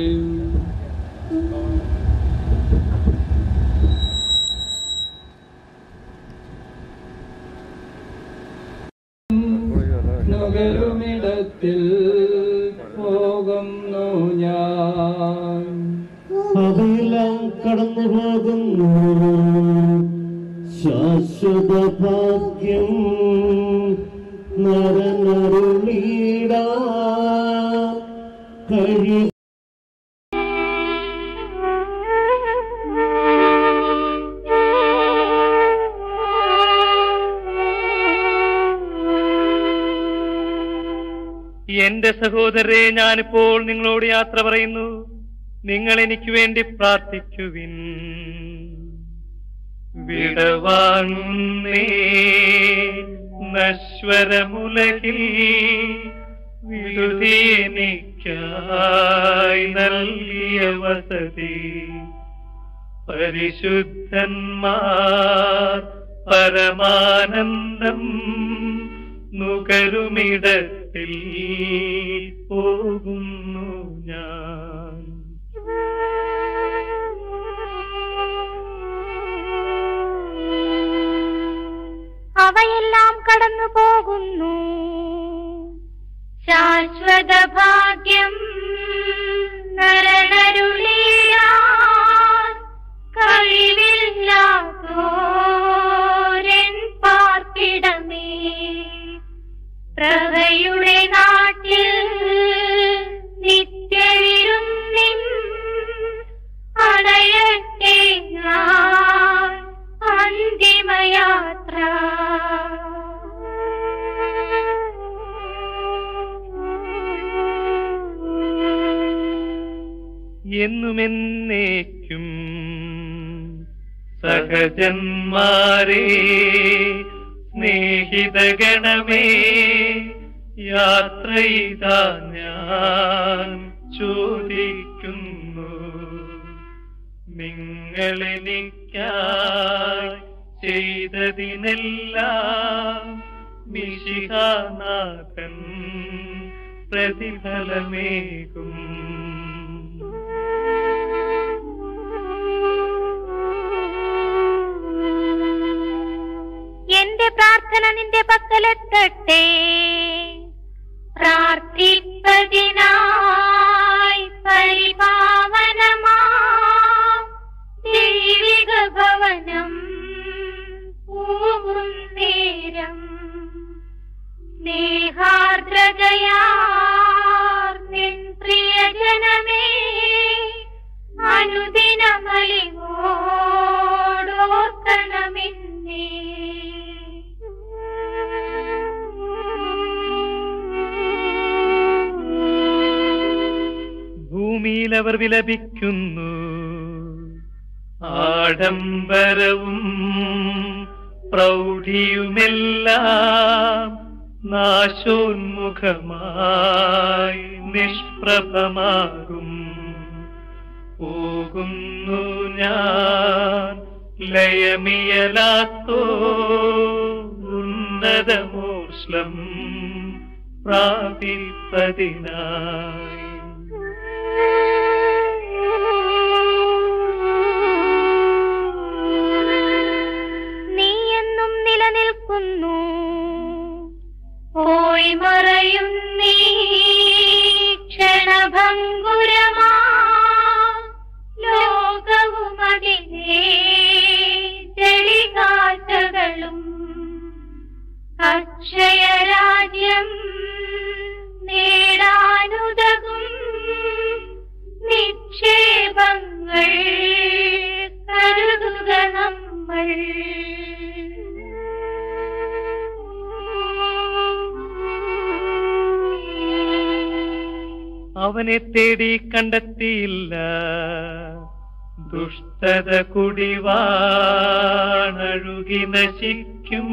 നുകരുമിടത്തിൽ പോകുന്നു ഞാൻ അവയെല്ലാം കടന്നു പോകുന്നു ശാശ്വത ഭാഗ്യം നരനരുളീട കഴി എന്റെ സഹോദരരെ ഞാനിപ്പോൾ നിങ്ങളോട് യാത്ര പറയുന്നു നിങ്ങൾ എനിക്ക് വേണ്ടി പ്രാർത്ഥിക്കുവിൻ വിടവാങ്ങുന്നേ നശ്വരമുലകിൽ വിടുതി എനിക്കായി നൽകിയ വസതി പരിശുദ്ധന്മാർ പരമാനന്ദം നുകരുമിടത്തിൽ പോകുന്നു ഞാൻ അവയെല്ലാം കടന്നു പോകുന്നു ശാശ്വത ഭാഗ്യം നരനരുളിയാൻ കഴിവില്ലാത്തോരൻ എന്നുമെന്നേക്കും സഹജന്മാരേ സ്നേഹിതഗണമേ യാത്ര ഇതാ ഞാൻ ചോദിക്കുന്നു നിങ്ങളെനിക്കായി ചെയ്തതിനെല്ലാം മിശിഹാനാഥൻ പ്രതിഫലമേകും എന്റെ പ്രാർത്ഥന നിന്റെ പക്കലെത്തട്ടെ പ്രാർത്ഥിപ്പതിനായി പരിപാവനമാ ദൈവിക ഭവനം പൂവും നേരം സ്നേഹാർദ്രതയാർ നിൻ പ്രിയജനമേ അനുദിനമലിവോടോർക്കണമെന്നേ ഭൂമിയിൽ അവർ വിലപിക്കുന്നു ആഡംബരവും പ്രൗഢിയുമെല്ലാം നാശോന്മുഖമായി നിഷ്പ്രഭമാകും പോകുന്നു ഞാൻ ലയമിയലാത്തോ ഉന്നതമോഷ്ലം പ്രാപിപ്പതിനായി നീ എന്നും നിലനിൽക്കുന്നു പോയി മറയും നീ ക്ഷണഭങ്കുരമാ ലോകവും അതിനെ ചെളികാറ്റകളും അക്ഷയരാജ്യം നേടാനുതകും നിക്ഷേപങ്ങൾ കരുതുക നമ്മൾ അവനെ തേടി കണ്ടെത്തിയില്ല ദുഷ്ടത കുടിവാണഴുകി നശിക്കും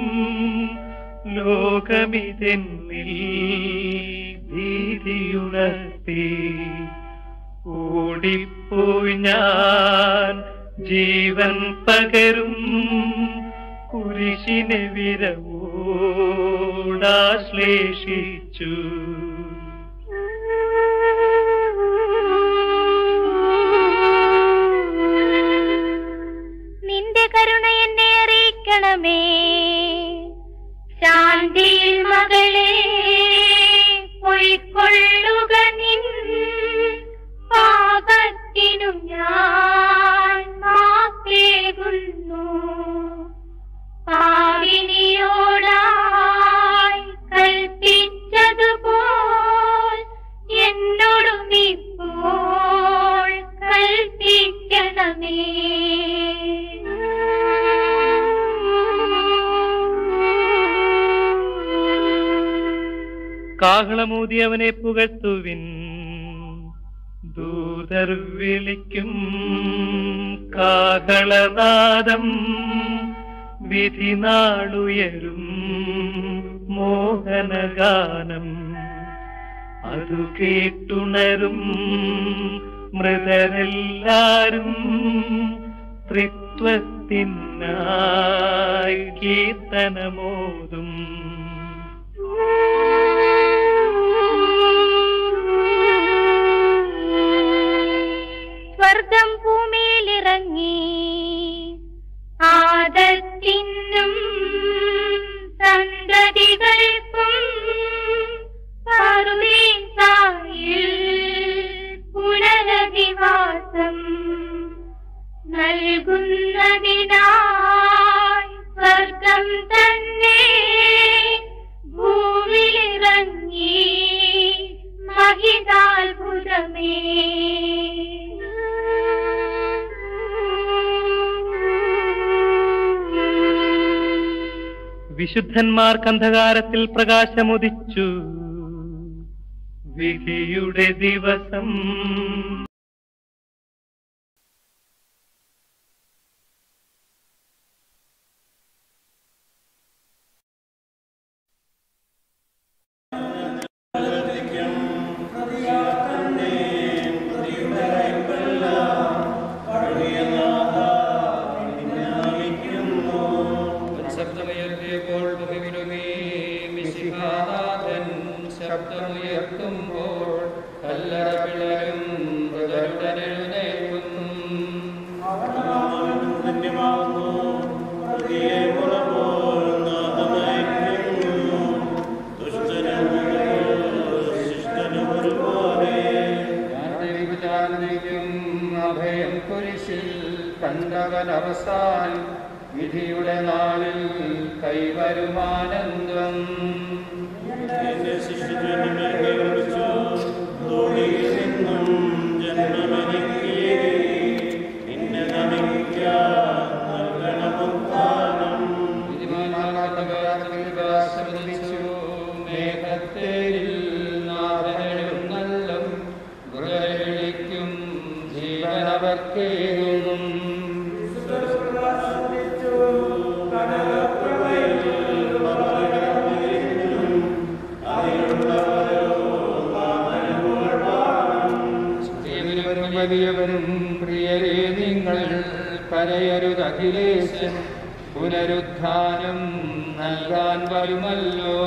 ലോകമിതെന്നിൽ ഭീതിയുണർത്തി ഓടിപ്പോയി ഞാൻ ജീവൻ പകരും കുരിശിനെ വിരവോടാശ്ലേഷിച്ചു നിന്റെ കരുണ എന്നെ അറിയിക്കണമേ ശാന്തിയിൽ മകളെ പൊയ്ക്കൊള്ളുക നിൻ പാപത്തിനു ഞാൻ മാപ്പേകുന്നു പാവിനിയോടായി കൽപ്പിച്ചതുപോൽ എന്നോടും ഇപ്പോൾ കൽപ്പിക്കണമേ കാഹളമൂതി അവനെ പുകഴ്ത്തുവിൻ ദൂതർ വിളിക്കും കാഹളനാദം വിധി നാളുയരും മോഹനഗാനം അതു കേട്ടുണരും മൃതരെല്ലാരും ത്രിത്വത്തിനായി കീർത്തനമോതും സ്വർഗം ഭൂമിയിലിറങ്ങി ആദത്തിനും സന്തതികൾക്കും പറുദീസായിൽ പുനരധിവാസം നൽകുന്നതിനായി സ്വർഗം തന്നെ ഭൂമിയിലിറങ്ങി മഹിതാത്ഭുതമേ വിശുദ്ധന്മാർക്ക് അന്ധകാരത്തിൽ പ്രകാശമുദിച്ചു വിധിയുടെ ദിവസം കല്ലറ പിളരും മൃതരുടൻ എഴുന്നേൽക്കും ും അഭയം കുരിശിൽ കണ്ടവൻ അവസാൻ വിധിയുടെ നാളിൽ കൈവരുമാനന്ദം മേഘത്തേരിൽ നാഥനെഴുന്നള്ളും വിളിക്കും ജീവനവർക്കേകും ദേവനും വലിയവരും പ്രിയരേ നിങ്ങൾ കരയരുതഖിലേശൻ പുനരുത്ഥാനം നൽകാൻ വരുമല്ലോ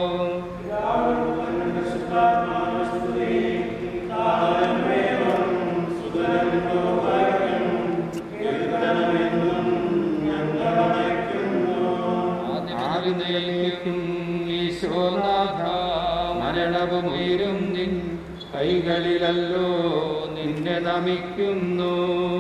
ആദിനയിക്കും ഈശോനാഥ മരണവും ഉയരും നിൻ കൈകളിലല്ലോ നിന്നെ നമിക്കുന്നു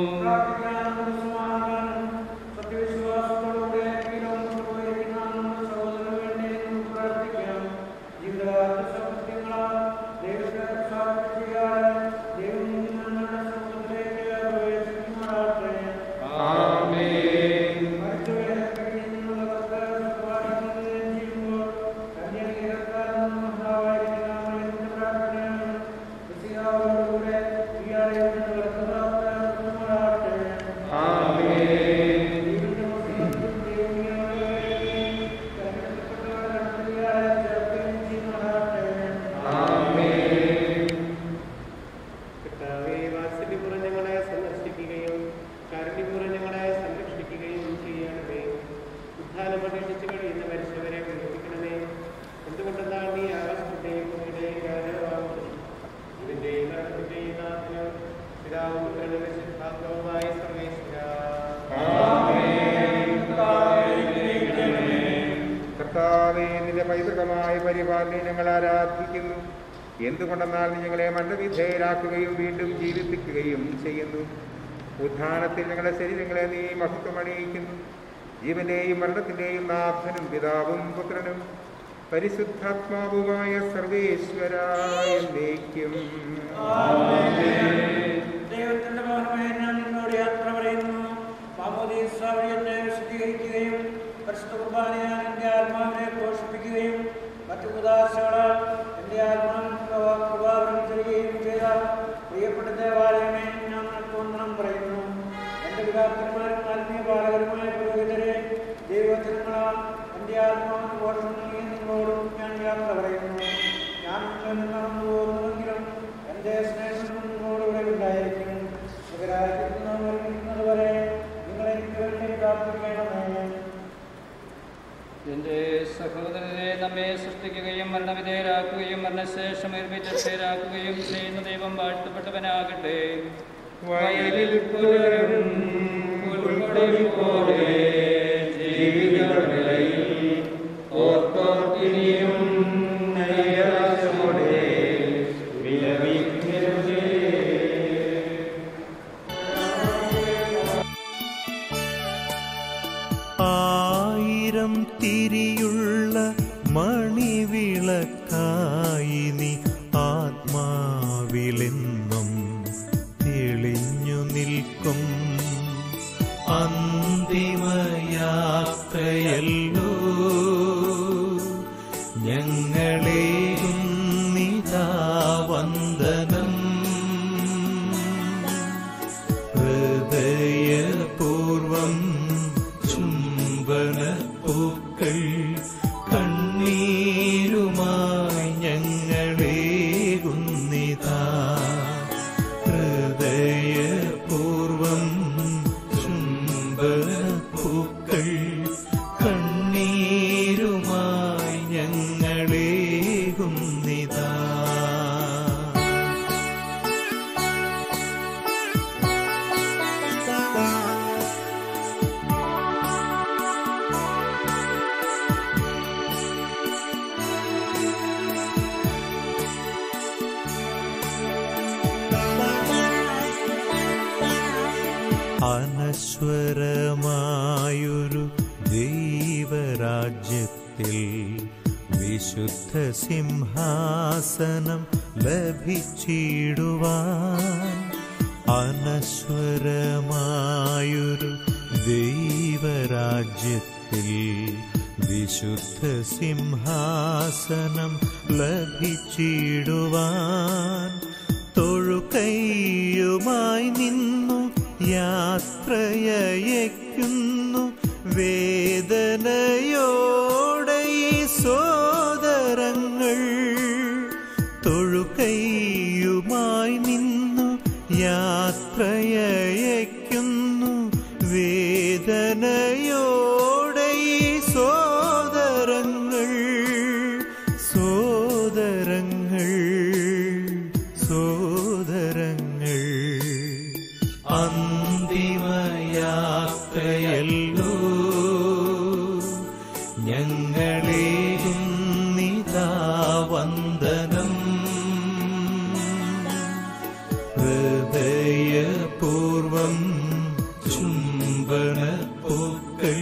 കർത്താവേ, വാത്സല്യപൂർവ്വം ഞങ്ങളെ സന്ദർശിക്കുകയും കാരുണ്യപൂർവ്വം ഞങ്ങളെ സംരക്ഷിക്കുകയും ചെയ്യണമേ ഉദ്ധാനം പ്രതീക്ഷിച്ച് കഴിയുന്ന മരിച്ചവരെ വിളിപ്പിക്കണമേ എന്തുകൊണ്ടെന്നാൽ നീ ആകാശത്തിന്റെയും ഭൂമിയുടെയും രാജാവാകുന്നു ഇതിന്റെയും മരണത്തിന്റെയും നാഥനും പിതാവും പുത്രനും വിശുദ്ധാത്മാവുമായ സർവേശ്വര കർത്താവേ നിന്റെ പൈതൃകമായ പരിപാലനം ഞങ്ങൾ ആരാധിക്കുന്നു എന്തുകൊണ്ടെന്നാൽ നീ ഞങ്ങളെ മണ്ഡവിധേയരാക്കുകയും വീണ്ടും ജീവിപ്പിക്കുകയും ചെയ്യുന്നു ഉദ്ധാനത്തിൽ ഞങ്ങളുടെ ശരീരങ്ങളെ നീ മഹത്വമണിയിക്കുന്നു ജീവന്റെയും മരണത്തിന്റെയും നാഥനും പിതാവും പുത്രനും പരിശുദ്ധാത്മാവുമായ സർവേശ്വരായ എന്നേക്കും ദൈവത്തിന്റെ ഭവനമായി ഞാൻ നിന്നോട് യാത്ര പറയുന്നു മാമോദീസ വഴി എന്നെ വിശദീകരിക്കുകയും പരിശുദ്ധ കുർബാനയാൽ എൻ്റെ ആത്മാവിനെ പോഷിപ്പിക്കുകയും മറ്റു ഉദാശകളാൽ എൻ്റെ ആത്മാവിന് കൃപാവരം തരികയും ചെയ്ത പ്രിയപ്പെട്ട ദേവാലയമേ ഞാൻ നിനക്ക് വന്ദനം പറയുന്നു എൻ്റെ പിതാക്കന്മാരും ആത്മീയ പാലകരുമായ പുരോഹിതരെ ദൈവത്തിനങ്ങളാൽ എൻ്റെ ആത്മാവിന് പോഷണം നൽകിയ നിങ്ങളോടും ഞാൻ യാത്ര പറയുന്നു ഞാൻ നിങ്ങളിൽ നിന്ന് നടന്നു പോകുന്നുവെങ്കിലും എൻ്റെ സ്നേഹം നിങ്ങളോടുകൂടെ ഉണ്ടായിരിക്കും സുഖരായിരിക്കുന്നത് വരെ നിങ്ങൾ എനിക്ക് വേണ്ടി പ്രാർത്ഥിക്കണമേ എന്റെ സഹോദരരെ നമ്മെ സൃഷ്ടിക്കുകയും മരണവിധേയരാക്കുകയും മരണശേഷം നിർമ്മിതരാക്കുകയും ചെയ്യുന്ന ദൈവം വാഴ്ത്തപ്പെട്ടവനാകട്ടെ വയലിൽ പുലരും പുൽക്കൊടി പോലെ ജീവിതവിളയിൽ ഓർത്തോർത്തിനിയും നൈരാശ്യമോടെ വിലപിക്കരുതേ ആയിരം തിരിയുള്ള മണിവിളക്കായി നീ ആത്മാവിലെന്നും തെളിഞ്ഞു നിൽക്കും അന്തിമയാത്രയല്ലോ ഞങ്ങളേകും നിതാ വന്ദനം ഹൃദയപൂർവം ചുംബന പൂക്കൾ കണ്ണീരുമായി ഞങ്ങളേകുന്നിതാ അനശ്വരമായൊരു ദൈവരാജ്യത്തിൽ വിശുദ്ധ സിംഹാസനം ലഭിച്ചിടുവാൻ അനശ്വരമായൊരു ദൈവരാജ്യത്തിൽ വിശുദ്ധ സിംഹാസനം ലഭിച്ചിടുവാൻ തൊഴുകൈയുമായി നിന്നു യാത്രയയക്കുന്നു വേദനയോടെ ഈ സോദരങ്ങൾ തൊഴുകൈയുമായി നിന്നു യാത്രയയക്കുന്നു വേദനയോടെ ഈ സോദരങ്ങൾ സോദരങ്ങൾ സോദരങ്ങൾ അന്തിമയാത്രയല്ലോ ഞങ്ങളേകും നിതാ വന്ദനം ഹൃദയപൂർവം ചുംബന പൂക്കൾ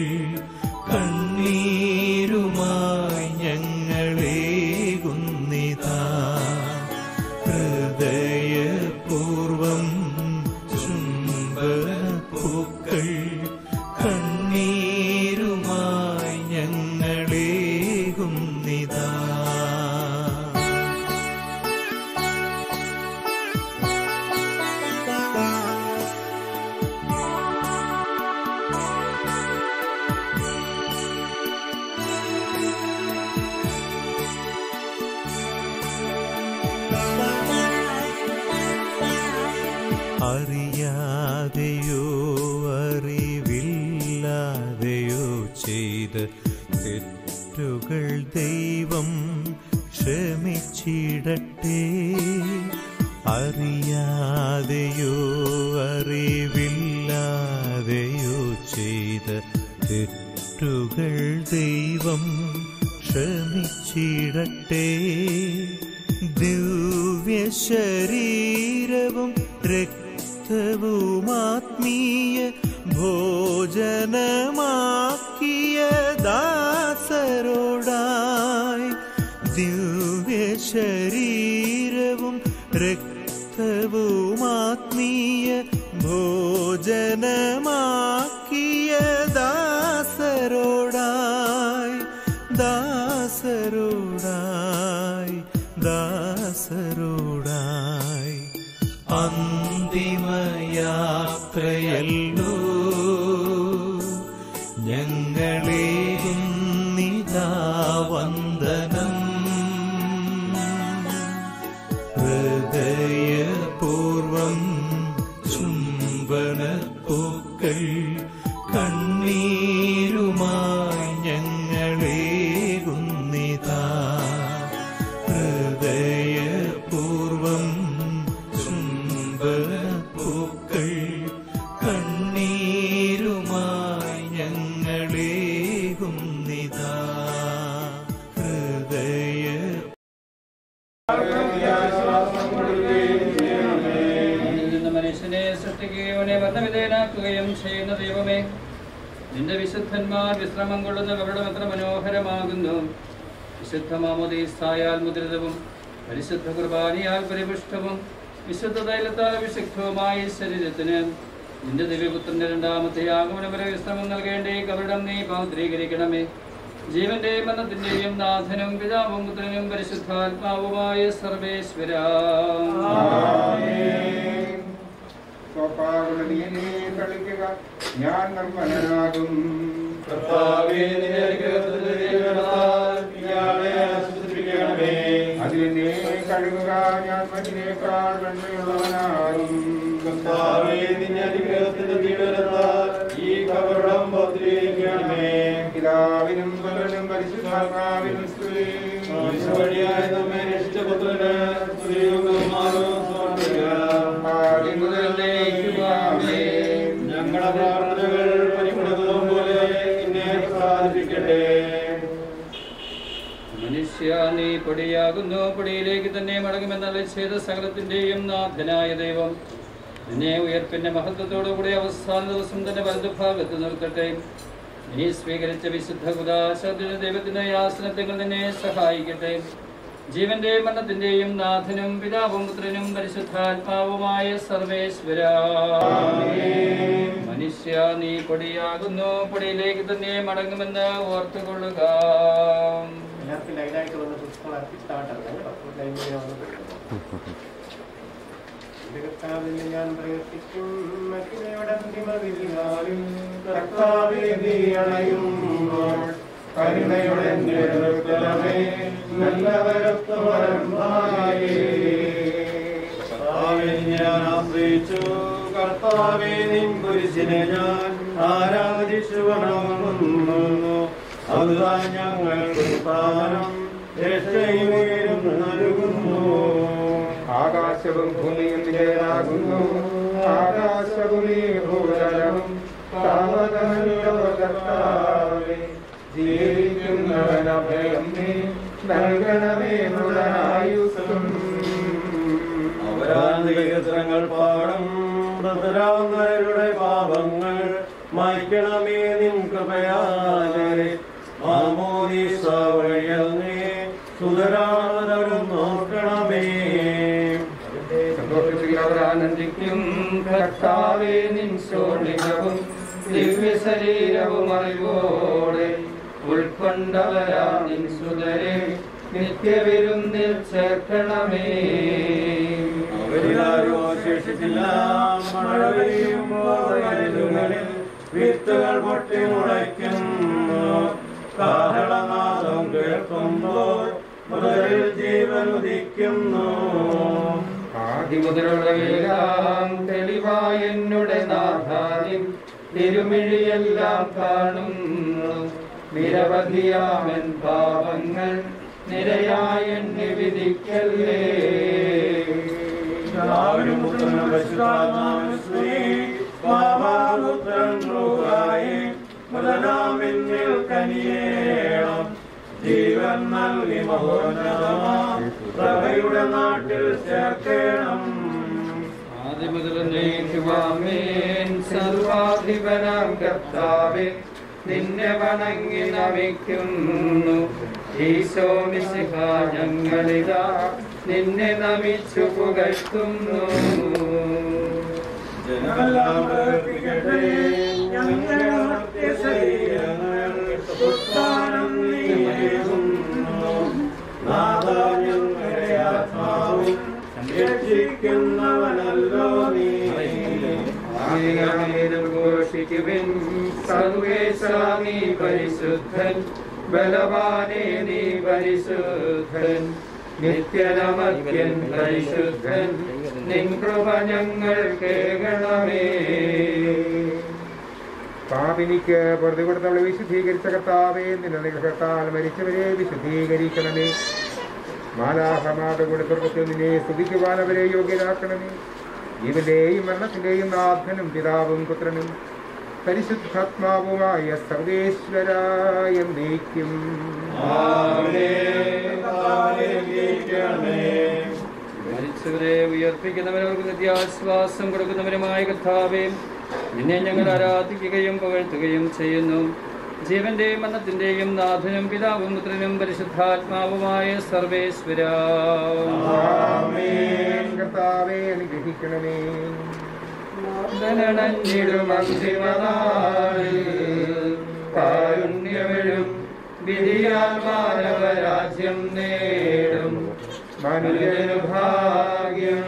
കണ്ണീരുമായി ഞങ്ങളേകുന്നിതാ ഹൃദയപൂർവം ചുംബന പൂക്കൾ കണ്ണീരുമായി ഞങ്ങളേകുന്നിതാ അറിയാതെയോ അറിവില്ലാതെയോ ചെയ്ത് തെറ്റുകൾ ദൈവം ക്ഷമിച്ചിടട്ടെ അറിയാതെയോ അറിവില്ലാതെയോ ചെയ്ത് തെറ്റുകൾ ദൈവം ക്ഷമിച്ചിടട്ടെ ദിവ്യ ശരീരവും രക്തവുമാത്മീയ ഭോജനമാക്കിയ ദാസരോടായി ദിവ്യ ശരീരവും രക്തവുമാത്മീയ ഭോജനമാക്കിയ ദാസരോടായി ദാസരോടായി ദാസരോടായി അന്തിമയാത്രയല്ലോ ഞങ്ങളേകും നിതാ വന്ദനം ഹൃദയപൂർവം ചുംബന പൂക്കൾ കണ്ണീരുമായി ഞങ്ങളേകുന്നിതാ ഹൃദയപൂർവം ചുംബന പൂക്കൾ കണ്ണീരുമായി ഞങ്ങളേകുന്നിതാ ഹൃദയ നിന്ന് മനുഷ്യനെ സൃഷ്ടിക്കുകയും അവനെ വർണ്ണവിധേയനാക്കുകയും ചെയ്യുന്ന ദൈവമേ നിന്റെ വിശുദ്ധന്മാർ വിശ്രമം കൊള്ളുന്ന കവടം എത്ര മനോഹരമാകുന്നു വിശുദ്ധ മാമോദീസായാൽ മുദ്രിതവും പരിശുദ്ധ കുർബാനയാൽ പരിപുഷ്ടവും വിശുദ്ധ തൈലത്താൽ അഭിഷിക്തവുമായ ഈ ശരീരത്തിന് നിന്റെ ദിവ്യപുത്രന്റെ രണ്ടാമത്തെ ആഗമന വരെ വിശ്രമം നൽകേണ്ട ഈ കവടം നീ പൗത്രീകരിക്കണമേ ജീവന്റെയും മരണത്തിന്റെയും നാഥനും പിതാവും പുത്രനും പരിശുദ്ധാത്മാവുമായ സർവേശ്വര സ്വപാകുലതീനെ കളിക്കുക ഞാൻ നിർമ്മലനാകും അതിനെ കഴുകുക ഞാൻ മറ്റിനേക്കാൾ വെണ്മയുള്ളവനാകും പിതാവിനും പുത്രനും പരിശുദ്ധാത്മാവിനും സ്തുതി നമ്മെ രക്ഷിച്ച പുത്രന് സ്തുതിയും ബഹുമാനവും സമർപ്പിക്കുക ആദ്യം മുതൽ ആമേൻ. ഞങ്ങളുടെ പ്രാർത്ഥനകൾ പരിപ്പെടുന്നതും പോലെ നിന്നെ പ്രസാദിപ്പിക്കട്ടെ മനുഷ്യ നീ പൊടിയാകുന്നു പൊടിയിലേക്ക് തന്നെ മടങ്ങുമെന്നുള്ള ചെയ്ത സകലത്തിന്റെയും നാഥനായ ദൈവം നിന്നെ ഉയർപ്പിന്റെ മഹത്വത്തോടുകൂടി അവസാന ദിവസം തന്നെ വലതുഭാഗത്ത് നിർത്തട്ടെ നീ സ്വീകരിച്ച വിശുദ്ധ കുദാശത്തിന് ദൈവത്തിന്റെ ആസനത്തിൽ നിന്നെ സഹായിക്കട്ടെ ജീവന്റെ മരണത്തിന്റെയും നാഥനും പിതാവും പുത്രനും പരിശുദ്ധാത്മാവുമായ സർവേശ്വര മനുഷ്യ നീ പൊടിയാകുന്നു പൊടിയിലേക്ക് തന്നെ മടങ്ങുമെന്ന് ഓർത്തുകൊള്ളുക എല്ലാവർക്കും ലൈനായിട്ട് വന്ന് പുഷ്പങ്ങൾ അർപ്പിച്ചിട്ടാവട്ടെ കേട്ടോ ലൈനിൽ വന്ന് എന്റെ കർത്താവിനെ ഞാൻ പ്രവർത്തിക്കും മക്കിനയുടെ അന്തിമവിധിനാളിൽ കർത്താവേ നീ അണയുമ്പോൾ കരുണയുടെ നിരന്തരമേ കർത്താവേ, ഞാൻ ആശ്രയിച്ചു കർത്താവേ നിൻ കുരിശിനെ ഞാൻ ആരാധിച്ചു വണങ്ങുന്നു അതുതാ ഞങ്ങൾക്ക് സ്ഥാനം രക്ഷയും ഉയരും നൽകുന്നു ആകാശവും ഭൂമിയും നിന്റേതാകുന്നു ആകാശഭൂമി ഭൂതലവും താമതമല്ലോ കർത്താവേ ജീവിക്കുന്നവൻ അഭയം നീ നൽകണമേ മുതലായുസ്സും അവരാന്തികങ്ങൾ പാടും മൃതരാവുന്നവരുടെ പാപങ്ങൾ മായ്ക്കണമേ നിൻ കൃപയാലെ മാമോദീസ വഴിയൽ നീ സുതരാണവരും നോക്കണമേ സന്തോഷത്തിൽ അവർ ആനന്ദിക്കും കർത്താവേ നിൻ ശോണികവും ദിവ്യ ശരീരവും അറിവോടെ ഉൾക്കൊണ്ടവരാ നിൻ സുതരെ നിത്യവിരുന്നിൽ ചേർക്കണമേ അവരിലാരും അവശേഷിച്ചില്ല മഴ പെയ്യുമ്പോൾ വയലുകളിൽ വിത്തുകൾ പൊട്ടി മുളയ്ക്കുന്നു കാഹളനാദം കേൾക്കുമ്പോൾ മുതലിൽ ജീവൻ ഉദിക്കുന്നു ആദിമുതലുള്ള വേലാം തെളിവായ എന്നുടെ നാഥാനിൻ തിരുമിഴിയെല്ലാം കാണുന്നു നിരവധിയാമൻ പാപങ്ങൾ നിരയായ എന്നെ വിധിക്കല്ലേ എല്ലാവരും പുത്രനും പരിശുദ്ധാത്മാവിനും സ്തുതി. പാപാപുത്രൻ റൂഹായി മുതലാമിന്നിൽ കനിയേണം ജീവൻ നൽകി മഹോന്നതമാം പ്രഭയുടെ നാട്ടിൽ ചേർക്കണം ആദിമുതൽ നീക്കുവാമേൻ സർവാധിപനാം കർത്താവെ നിന്നെ വണങ്ങി നമിക്കുന്നു ഈശോ മിശിഹ ഞങ്ങളിതാ നിന്നെ നമിച്ചു പുകഴ്ത്തുന്നു ജനമെല്ലാം പ്രവർത്തിക്കട്ടെ ഞങ്ങളുടെ മർത്യ ശരീരങ്ങൾ ഉത്ഥാനം നീങ്ങുന്നു നാഥ ഞങ്ങളുടെ ആത്മാവും രക്ഷിക്കുന്നവനല്ലോ നീ ഘോഷിക്കുവിൻ സർവേശാമി പരിശുദ്ധൻ ബലവാനേ നീ പരിശുദ്ധൻ നിത്യനമത്യൻ പരിശുദ്ധൻ നിൻ കൃപ ഞങ്ങൾ കേൾക്കണമേ പാപിനിക്ക് പൊറുതി കൊടുത്തവളെ വിശുദ്ധീകരിച്ച കർത്താവേ നിന്റെ നിഗ്രഹത്താൽ മരിച്ചവരെ വിശുദ്ധീകരിക്കണമേ മാലാഹമാരുടെ കൂടെ സ്വർഗത്തിൽ നിന്നെ സ്തുതിക്കുവാൻ അവരെ യോഗ്യരാക്കണമേ ജീവന്റെയും മരണത്തിന്റെയും നാഥനും പിതാവും പുത്രനും പരിശുദ്ധാത്മാവുമായ സർവേശ്വരായ നീക്കും മരിച്ചവരെ ഉയർപ്പിക്കുന്നവരവർക്ക് നിത്യാശ്വാസം കൊടുക്കുന്നവരുമായ കർത്താവേ നിന്നെ ഞങ്ങൾ ആരാധിക്കുകയും പുകഴ്ത്തുകയും ചെയ്യുന്നു ജീവന്റെയും മരണത്തിന്റെയും നാഥനും പിതാവും പുത്രനും പരിശുദ്ധാത്മാവുമായ സർവേശ്വര കർത്താവെ അനുഗ്രഹിക്കണമേ ധനണഞ്ഞിടും അന്തിമനാളിൽ കാരുണ്യമെഴും വിധിയാൽ മാനവരാജ്യം നേടും മനുജനു ഭാഗ്യം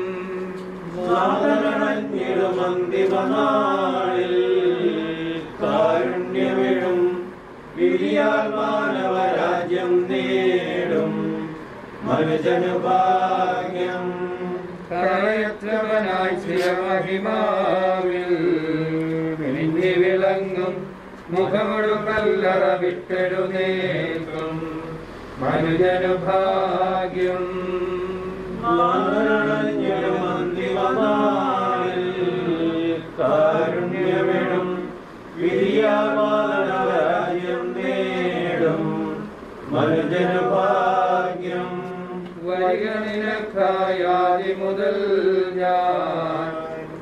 നാഥനണഞ്ഞിടും അന്തിമനാളിൽ കാരുണ്യമിഴും വിരിയാൽ മാനവരാജ്യം നേടും മനുജനു ഭാഗ്യം കറയற்றവനായി ചിരമഹിമാവിൽ മിന്നി വിളങ്ങും മുഖമൊടു കല്ലറ വിട്ടെഴുന്നേൽക്കും മനുജനു ഭാഗ്യം നാഥനണഞ്ഞിടും അന്തിമനാളിൽ കാരുണ്യമിഴും വിരിയാൽ മാനവരാജ്യം നേടും മനുജനു ഭാഗ്യം വരിക നിനക്കായാതി മുതൽ ഞാൻ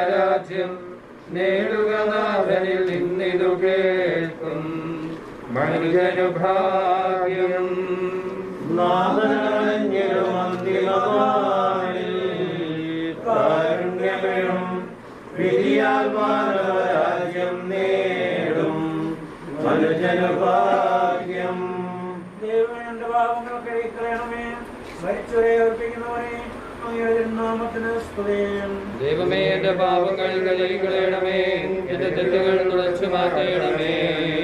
രാജ്യം നേടുക നാഥനിൽ നിന്നിതു കേൾക്കും മനുജനു ഭാഗ്യം നാഥനഞ്ഞൊരു അന്തിമവാനിൽ കാരുണ്യമെഴും വിധിയാൽ മാനവരാജ്യം നേടും മനുജനു ഭാഗ്യം ദൈവമേ എന്റെ പാപങ്ങൾ കഴിക്കണമേ മരിച്ചവരെ അർപ്പിക്കുന്നവരെ അങ്ങയുടെ നാമത്തിന് സ്തുതിയും ദൈവമേ എന്റെ പാപങ്ങൾ കഴുകിക്കളയണമേ എന്റെ തെറ്റുകൾ തുടച്ചു മാറ്റണമേ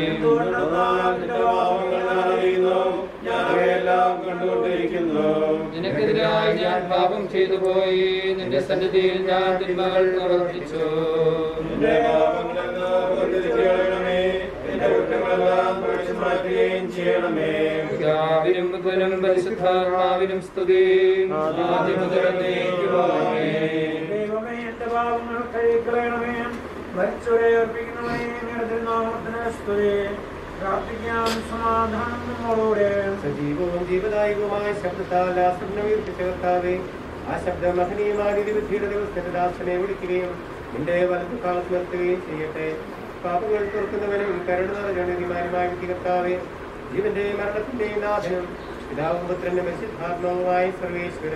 ഞാനവയെല്ലാം കണ്ടുകൊണ്ടിരിക്കുന്നു നിനക്കെതിരായി ഞാൻ പാപം ചെയ്തു പോയി നിന്റെ സന്നിധിയിൽ ഞാൻ തിന്മകൾ പ്രവർത്തിച്ചു എന്റെ പാപങ്ങളെന്ന് പ്രതിരിക്കണമേ എന്റെ കുറ്റങ്ങളെല്ലാം തുടച്ചു മാറ്റുകയും ചെയ്യണമേ പിതാവിനും പുത്രനും പരിശുദ്ധാത്മാവിനും സ്തുതി ആദ്യം മുതൽ എന്നേക്കുമാമേ. ദൈവമേ എന്റെ പാപങ്ങൾ കഴിക്കണമേ മരിച്ചവരെ അർപ്പിക്കുന്നവരെ അങ്ങയുടെ നാമത്തിന് സ്തുതി പ്രാർത്ഥിക്കാം സമാധാനം നിങ്ങളോടെ സജീവവും ജീവദായകവുമായ ശബ്ദത്താൽ ആ സ്വപ്നം ഉയർപ്പിച്ച കർത്താവേ ആ ശബ്ദം മഹനീയമായ വിധിയുടെ ദിവസത്തിന്റെ ദാസനെ വിളിക്കുകയും നിന്റെ വലതു കാലത്ത് നിർത്തുകയും ചെയ്യട്ടെ പാപങ്ങൾ തുറക്കുന്നവനും കരുണ നിറഞ്ഞണിമാരുമായ വിധി കർത്താവേ ജീവന്റെ മരണത്തിന്റെയും നാഥനും പിതാവും പുത്രനും പരിശുദ്ധാത്മാവുമായ സർവേശ്വര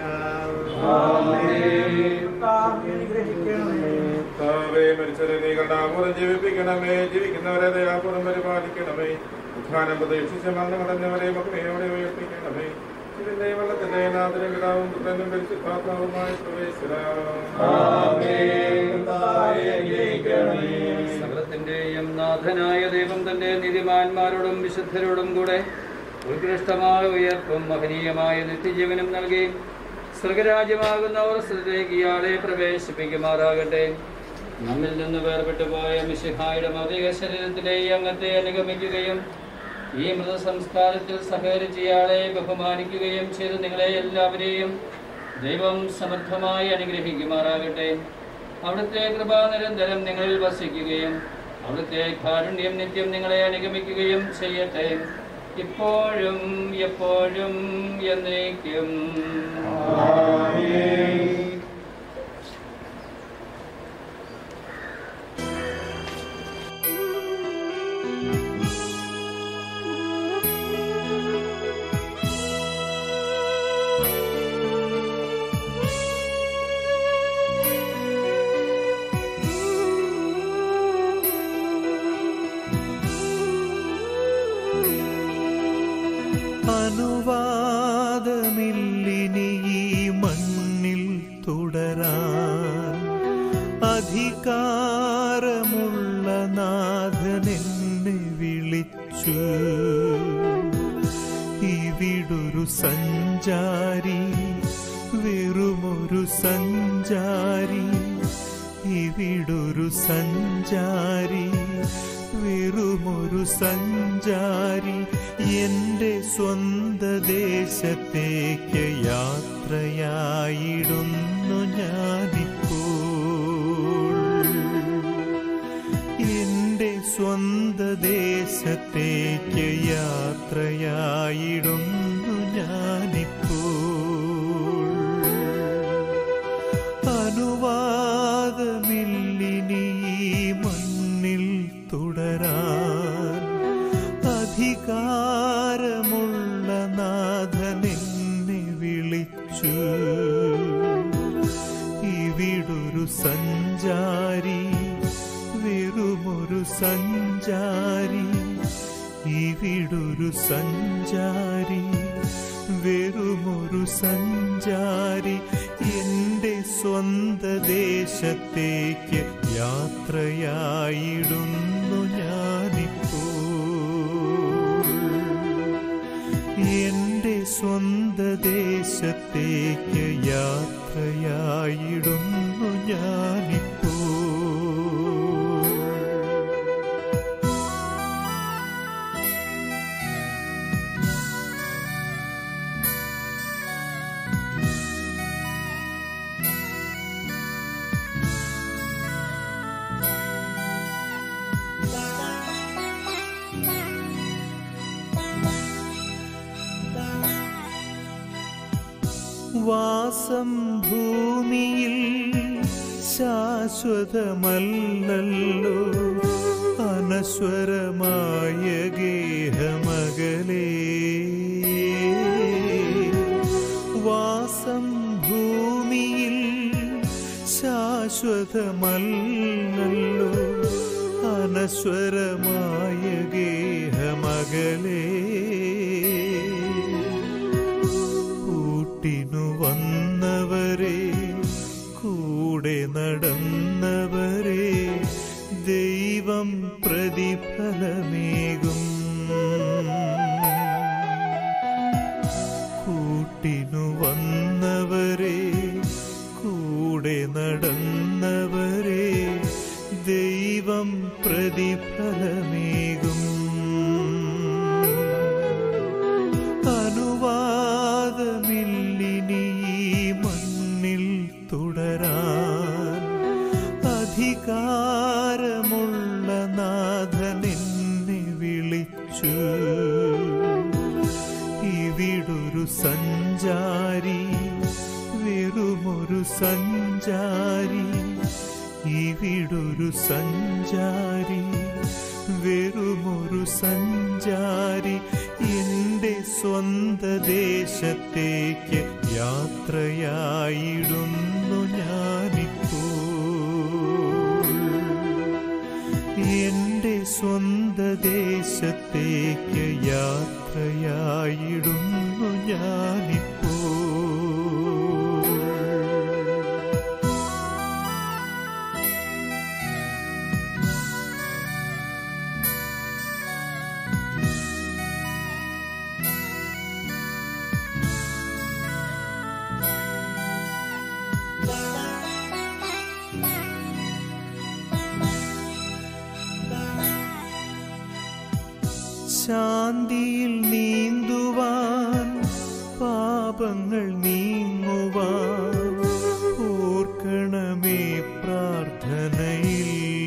കർത്താവേ, മരിച്ചവരെ നീ കണ്ടാപൂർവ്വം ജീവിപ്പിക്കണമേ ജീവിക്കുന്നവരെ ദയാപൂർവ്വം പരിപാലിക്കണമേ ഉദ്ധാനം പ്രതീക്ഷിച്ച മരണമടഞ്ഞവരെ മക്കളെയോടെ ഉയർപ്പിക്കണമേ ഇതിന്റെ വെള്ളത്തിന്റെ നാഥനും പിതാവും പുത്രനും പരിശുദ്ധാത്മാവുമായ സർവേശ്വര സകലത്തിന്റെയും നാഥനായ ദൈവം തന്റെ നീതിമാന്മാരോടും വിശുദ്ധരോടും കൂടെ ഉത്കൃഷ്ടമായ ഉയർപ്പും മഹനീയമായ നിത്യജീവനും നൽകി സ്വർഗരാജ്യമാകുന്ന അവസ്ഥയിലേക്ക് ഇയാളെ പ്രവേശിപ്പിക്കുമാറാകട്ടെ നമ്മിൽ നിന്ന് വേർപെട്ടു പോയ മിശിഹായുടെ മൗലിക ശരീരത്തിലെ ഈ അംഗത്തെ അനുഗമിക്കുകയും ഈ മൃതസംസ്കാരത്തിൽ സഹകരിച്ച് ഇയാളെ ബഹുമാനിക്കുകയും ചെയ്ത് നിങ്ങളെ എല്ലാവരെയും ദൈവം സമർത്ഥമായി അനുഗ്രഹിക്കുമാറാകട്ടെ അവിടുത്തെ കൃപ നിരന്തരം നിങ്ങളിൽ വസിക്കുകയും അവിടുത്തെ കാരുണ്യം നിത്യം നിങ്ങളെ അനുഗമിക്കുകയും ചെയ്യട്ടെ ഇപ്പോഴും എപ്പോഴും എന്നേക്കും അനുവാദമില്ലിനി ഈ മണ്ണിൽ തുടരാൻ അധികാരമുള്ള നാഥൻ എന്നെ വിളിച്ചു ഇവിടൊരു സഞ്ചാരി വെറുമൊരു സഞ്ചാരി ഇവിടൊരു സഞ്ചാരി വെറുമൊരു സഞ്ചാരി എന്റെ സ്വന്ത ദേശത്തേക്ക് യാത്രയായിടുന്നു ഞാനിപ്പോൾ എന്റെ സ്വന്ത ദേശത്തേക്ക് യാത്രയായിടുന്നു ഞാനിപ്പോൾ അനുവാദമില്ലിനി ഈ മണ്ണിൽ തുടരാൻ അധികാരമുള്ള നാഥൻ എന്നെ വിളിച്ചു ഇവിടൊരു സഞ്ചാരി വെറുമൊരു സഞ്ചാരി ഇവിടൊരു സഞ്ചാരി വെറുമൊരു സഞ്ചാരി എന്റെ സ്വന്ത ദേശത്തേക്ക് യാത്രയായിടുന്നു ഞാനിപ്പോൾ എന്റെ സ്വന്ത ദേശത്തേക്ക് യാത്രയായിടുന്നു ഞാനിപ്പോൾ വാസം ഭൂമിയിൽ ശാശ്വതമല്ലല്ലോ അനശ്വരമായ ഗേഹമകലേ വാസം ഭൂമിയിൽ ശാശ്വതമല്ലല്ലോ അനശ്വരമായ ഗേഹമകലേ കൂട്ടിനു വന്നവരെ കൂടെ നടന്നവരെ ദൈവം പ്രതിഫലമേകും കൂട്ടിനു വന്നവരെ കൂടെ നടന്നവരെ ദൈവം പ്രതിഫലമേകും അനുവാദമില്ലിനി ഈ മണ്ണിൽ തുടരാൻ അധികാരമുള്ള നാഥൻ എന്നെ വിളിച്ചു ഇവിടൊരു സഞ്ചാരി വെറുമൊരു സഞ്ചാരി ഇവിടൊരു സഞ്ചാരി വെറുമൊരു സഞ്ചാരി എന്റെ സ്വന്ത ദേശത്തേക്ക് യാത്രയായിടുന്നു ഞാനിപ്പോൾ എന്റെ സ്വന്ത ദേശത്തേക്ക് യാത്രയായിടുന്നു ഞാനിപ്പോൾ ശാന്തിയിൽ നീന്തുവാൻ പാപങ്ങൾ നീങ്ങുവാൻ ഓർക്കണമേ പ്രാർത്ഥനയിൽ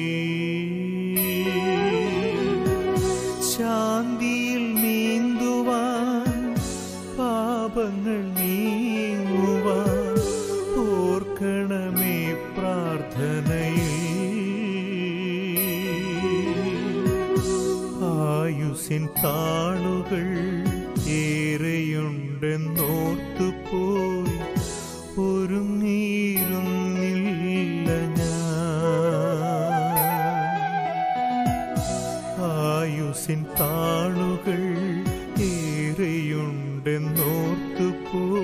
ശാന്തിയിൽ നീന്തുവാൻ പാപങ്ങൾ നീങ്ങുവാൻ ഓർക്കണമേ പ്രാർത്ഥനയിൽ ആയുസിൻ താളുകൾ ഏറെയുണ്ടെന്നോർത്തു പോയി ഒരുങ്ങിയിരുന്നില്ല ഞാൻ ആയുസിൻ താളുകൾ ഏറെയുണ്ടെന്നോർത്തു പോയി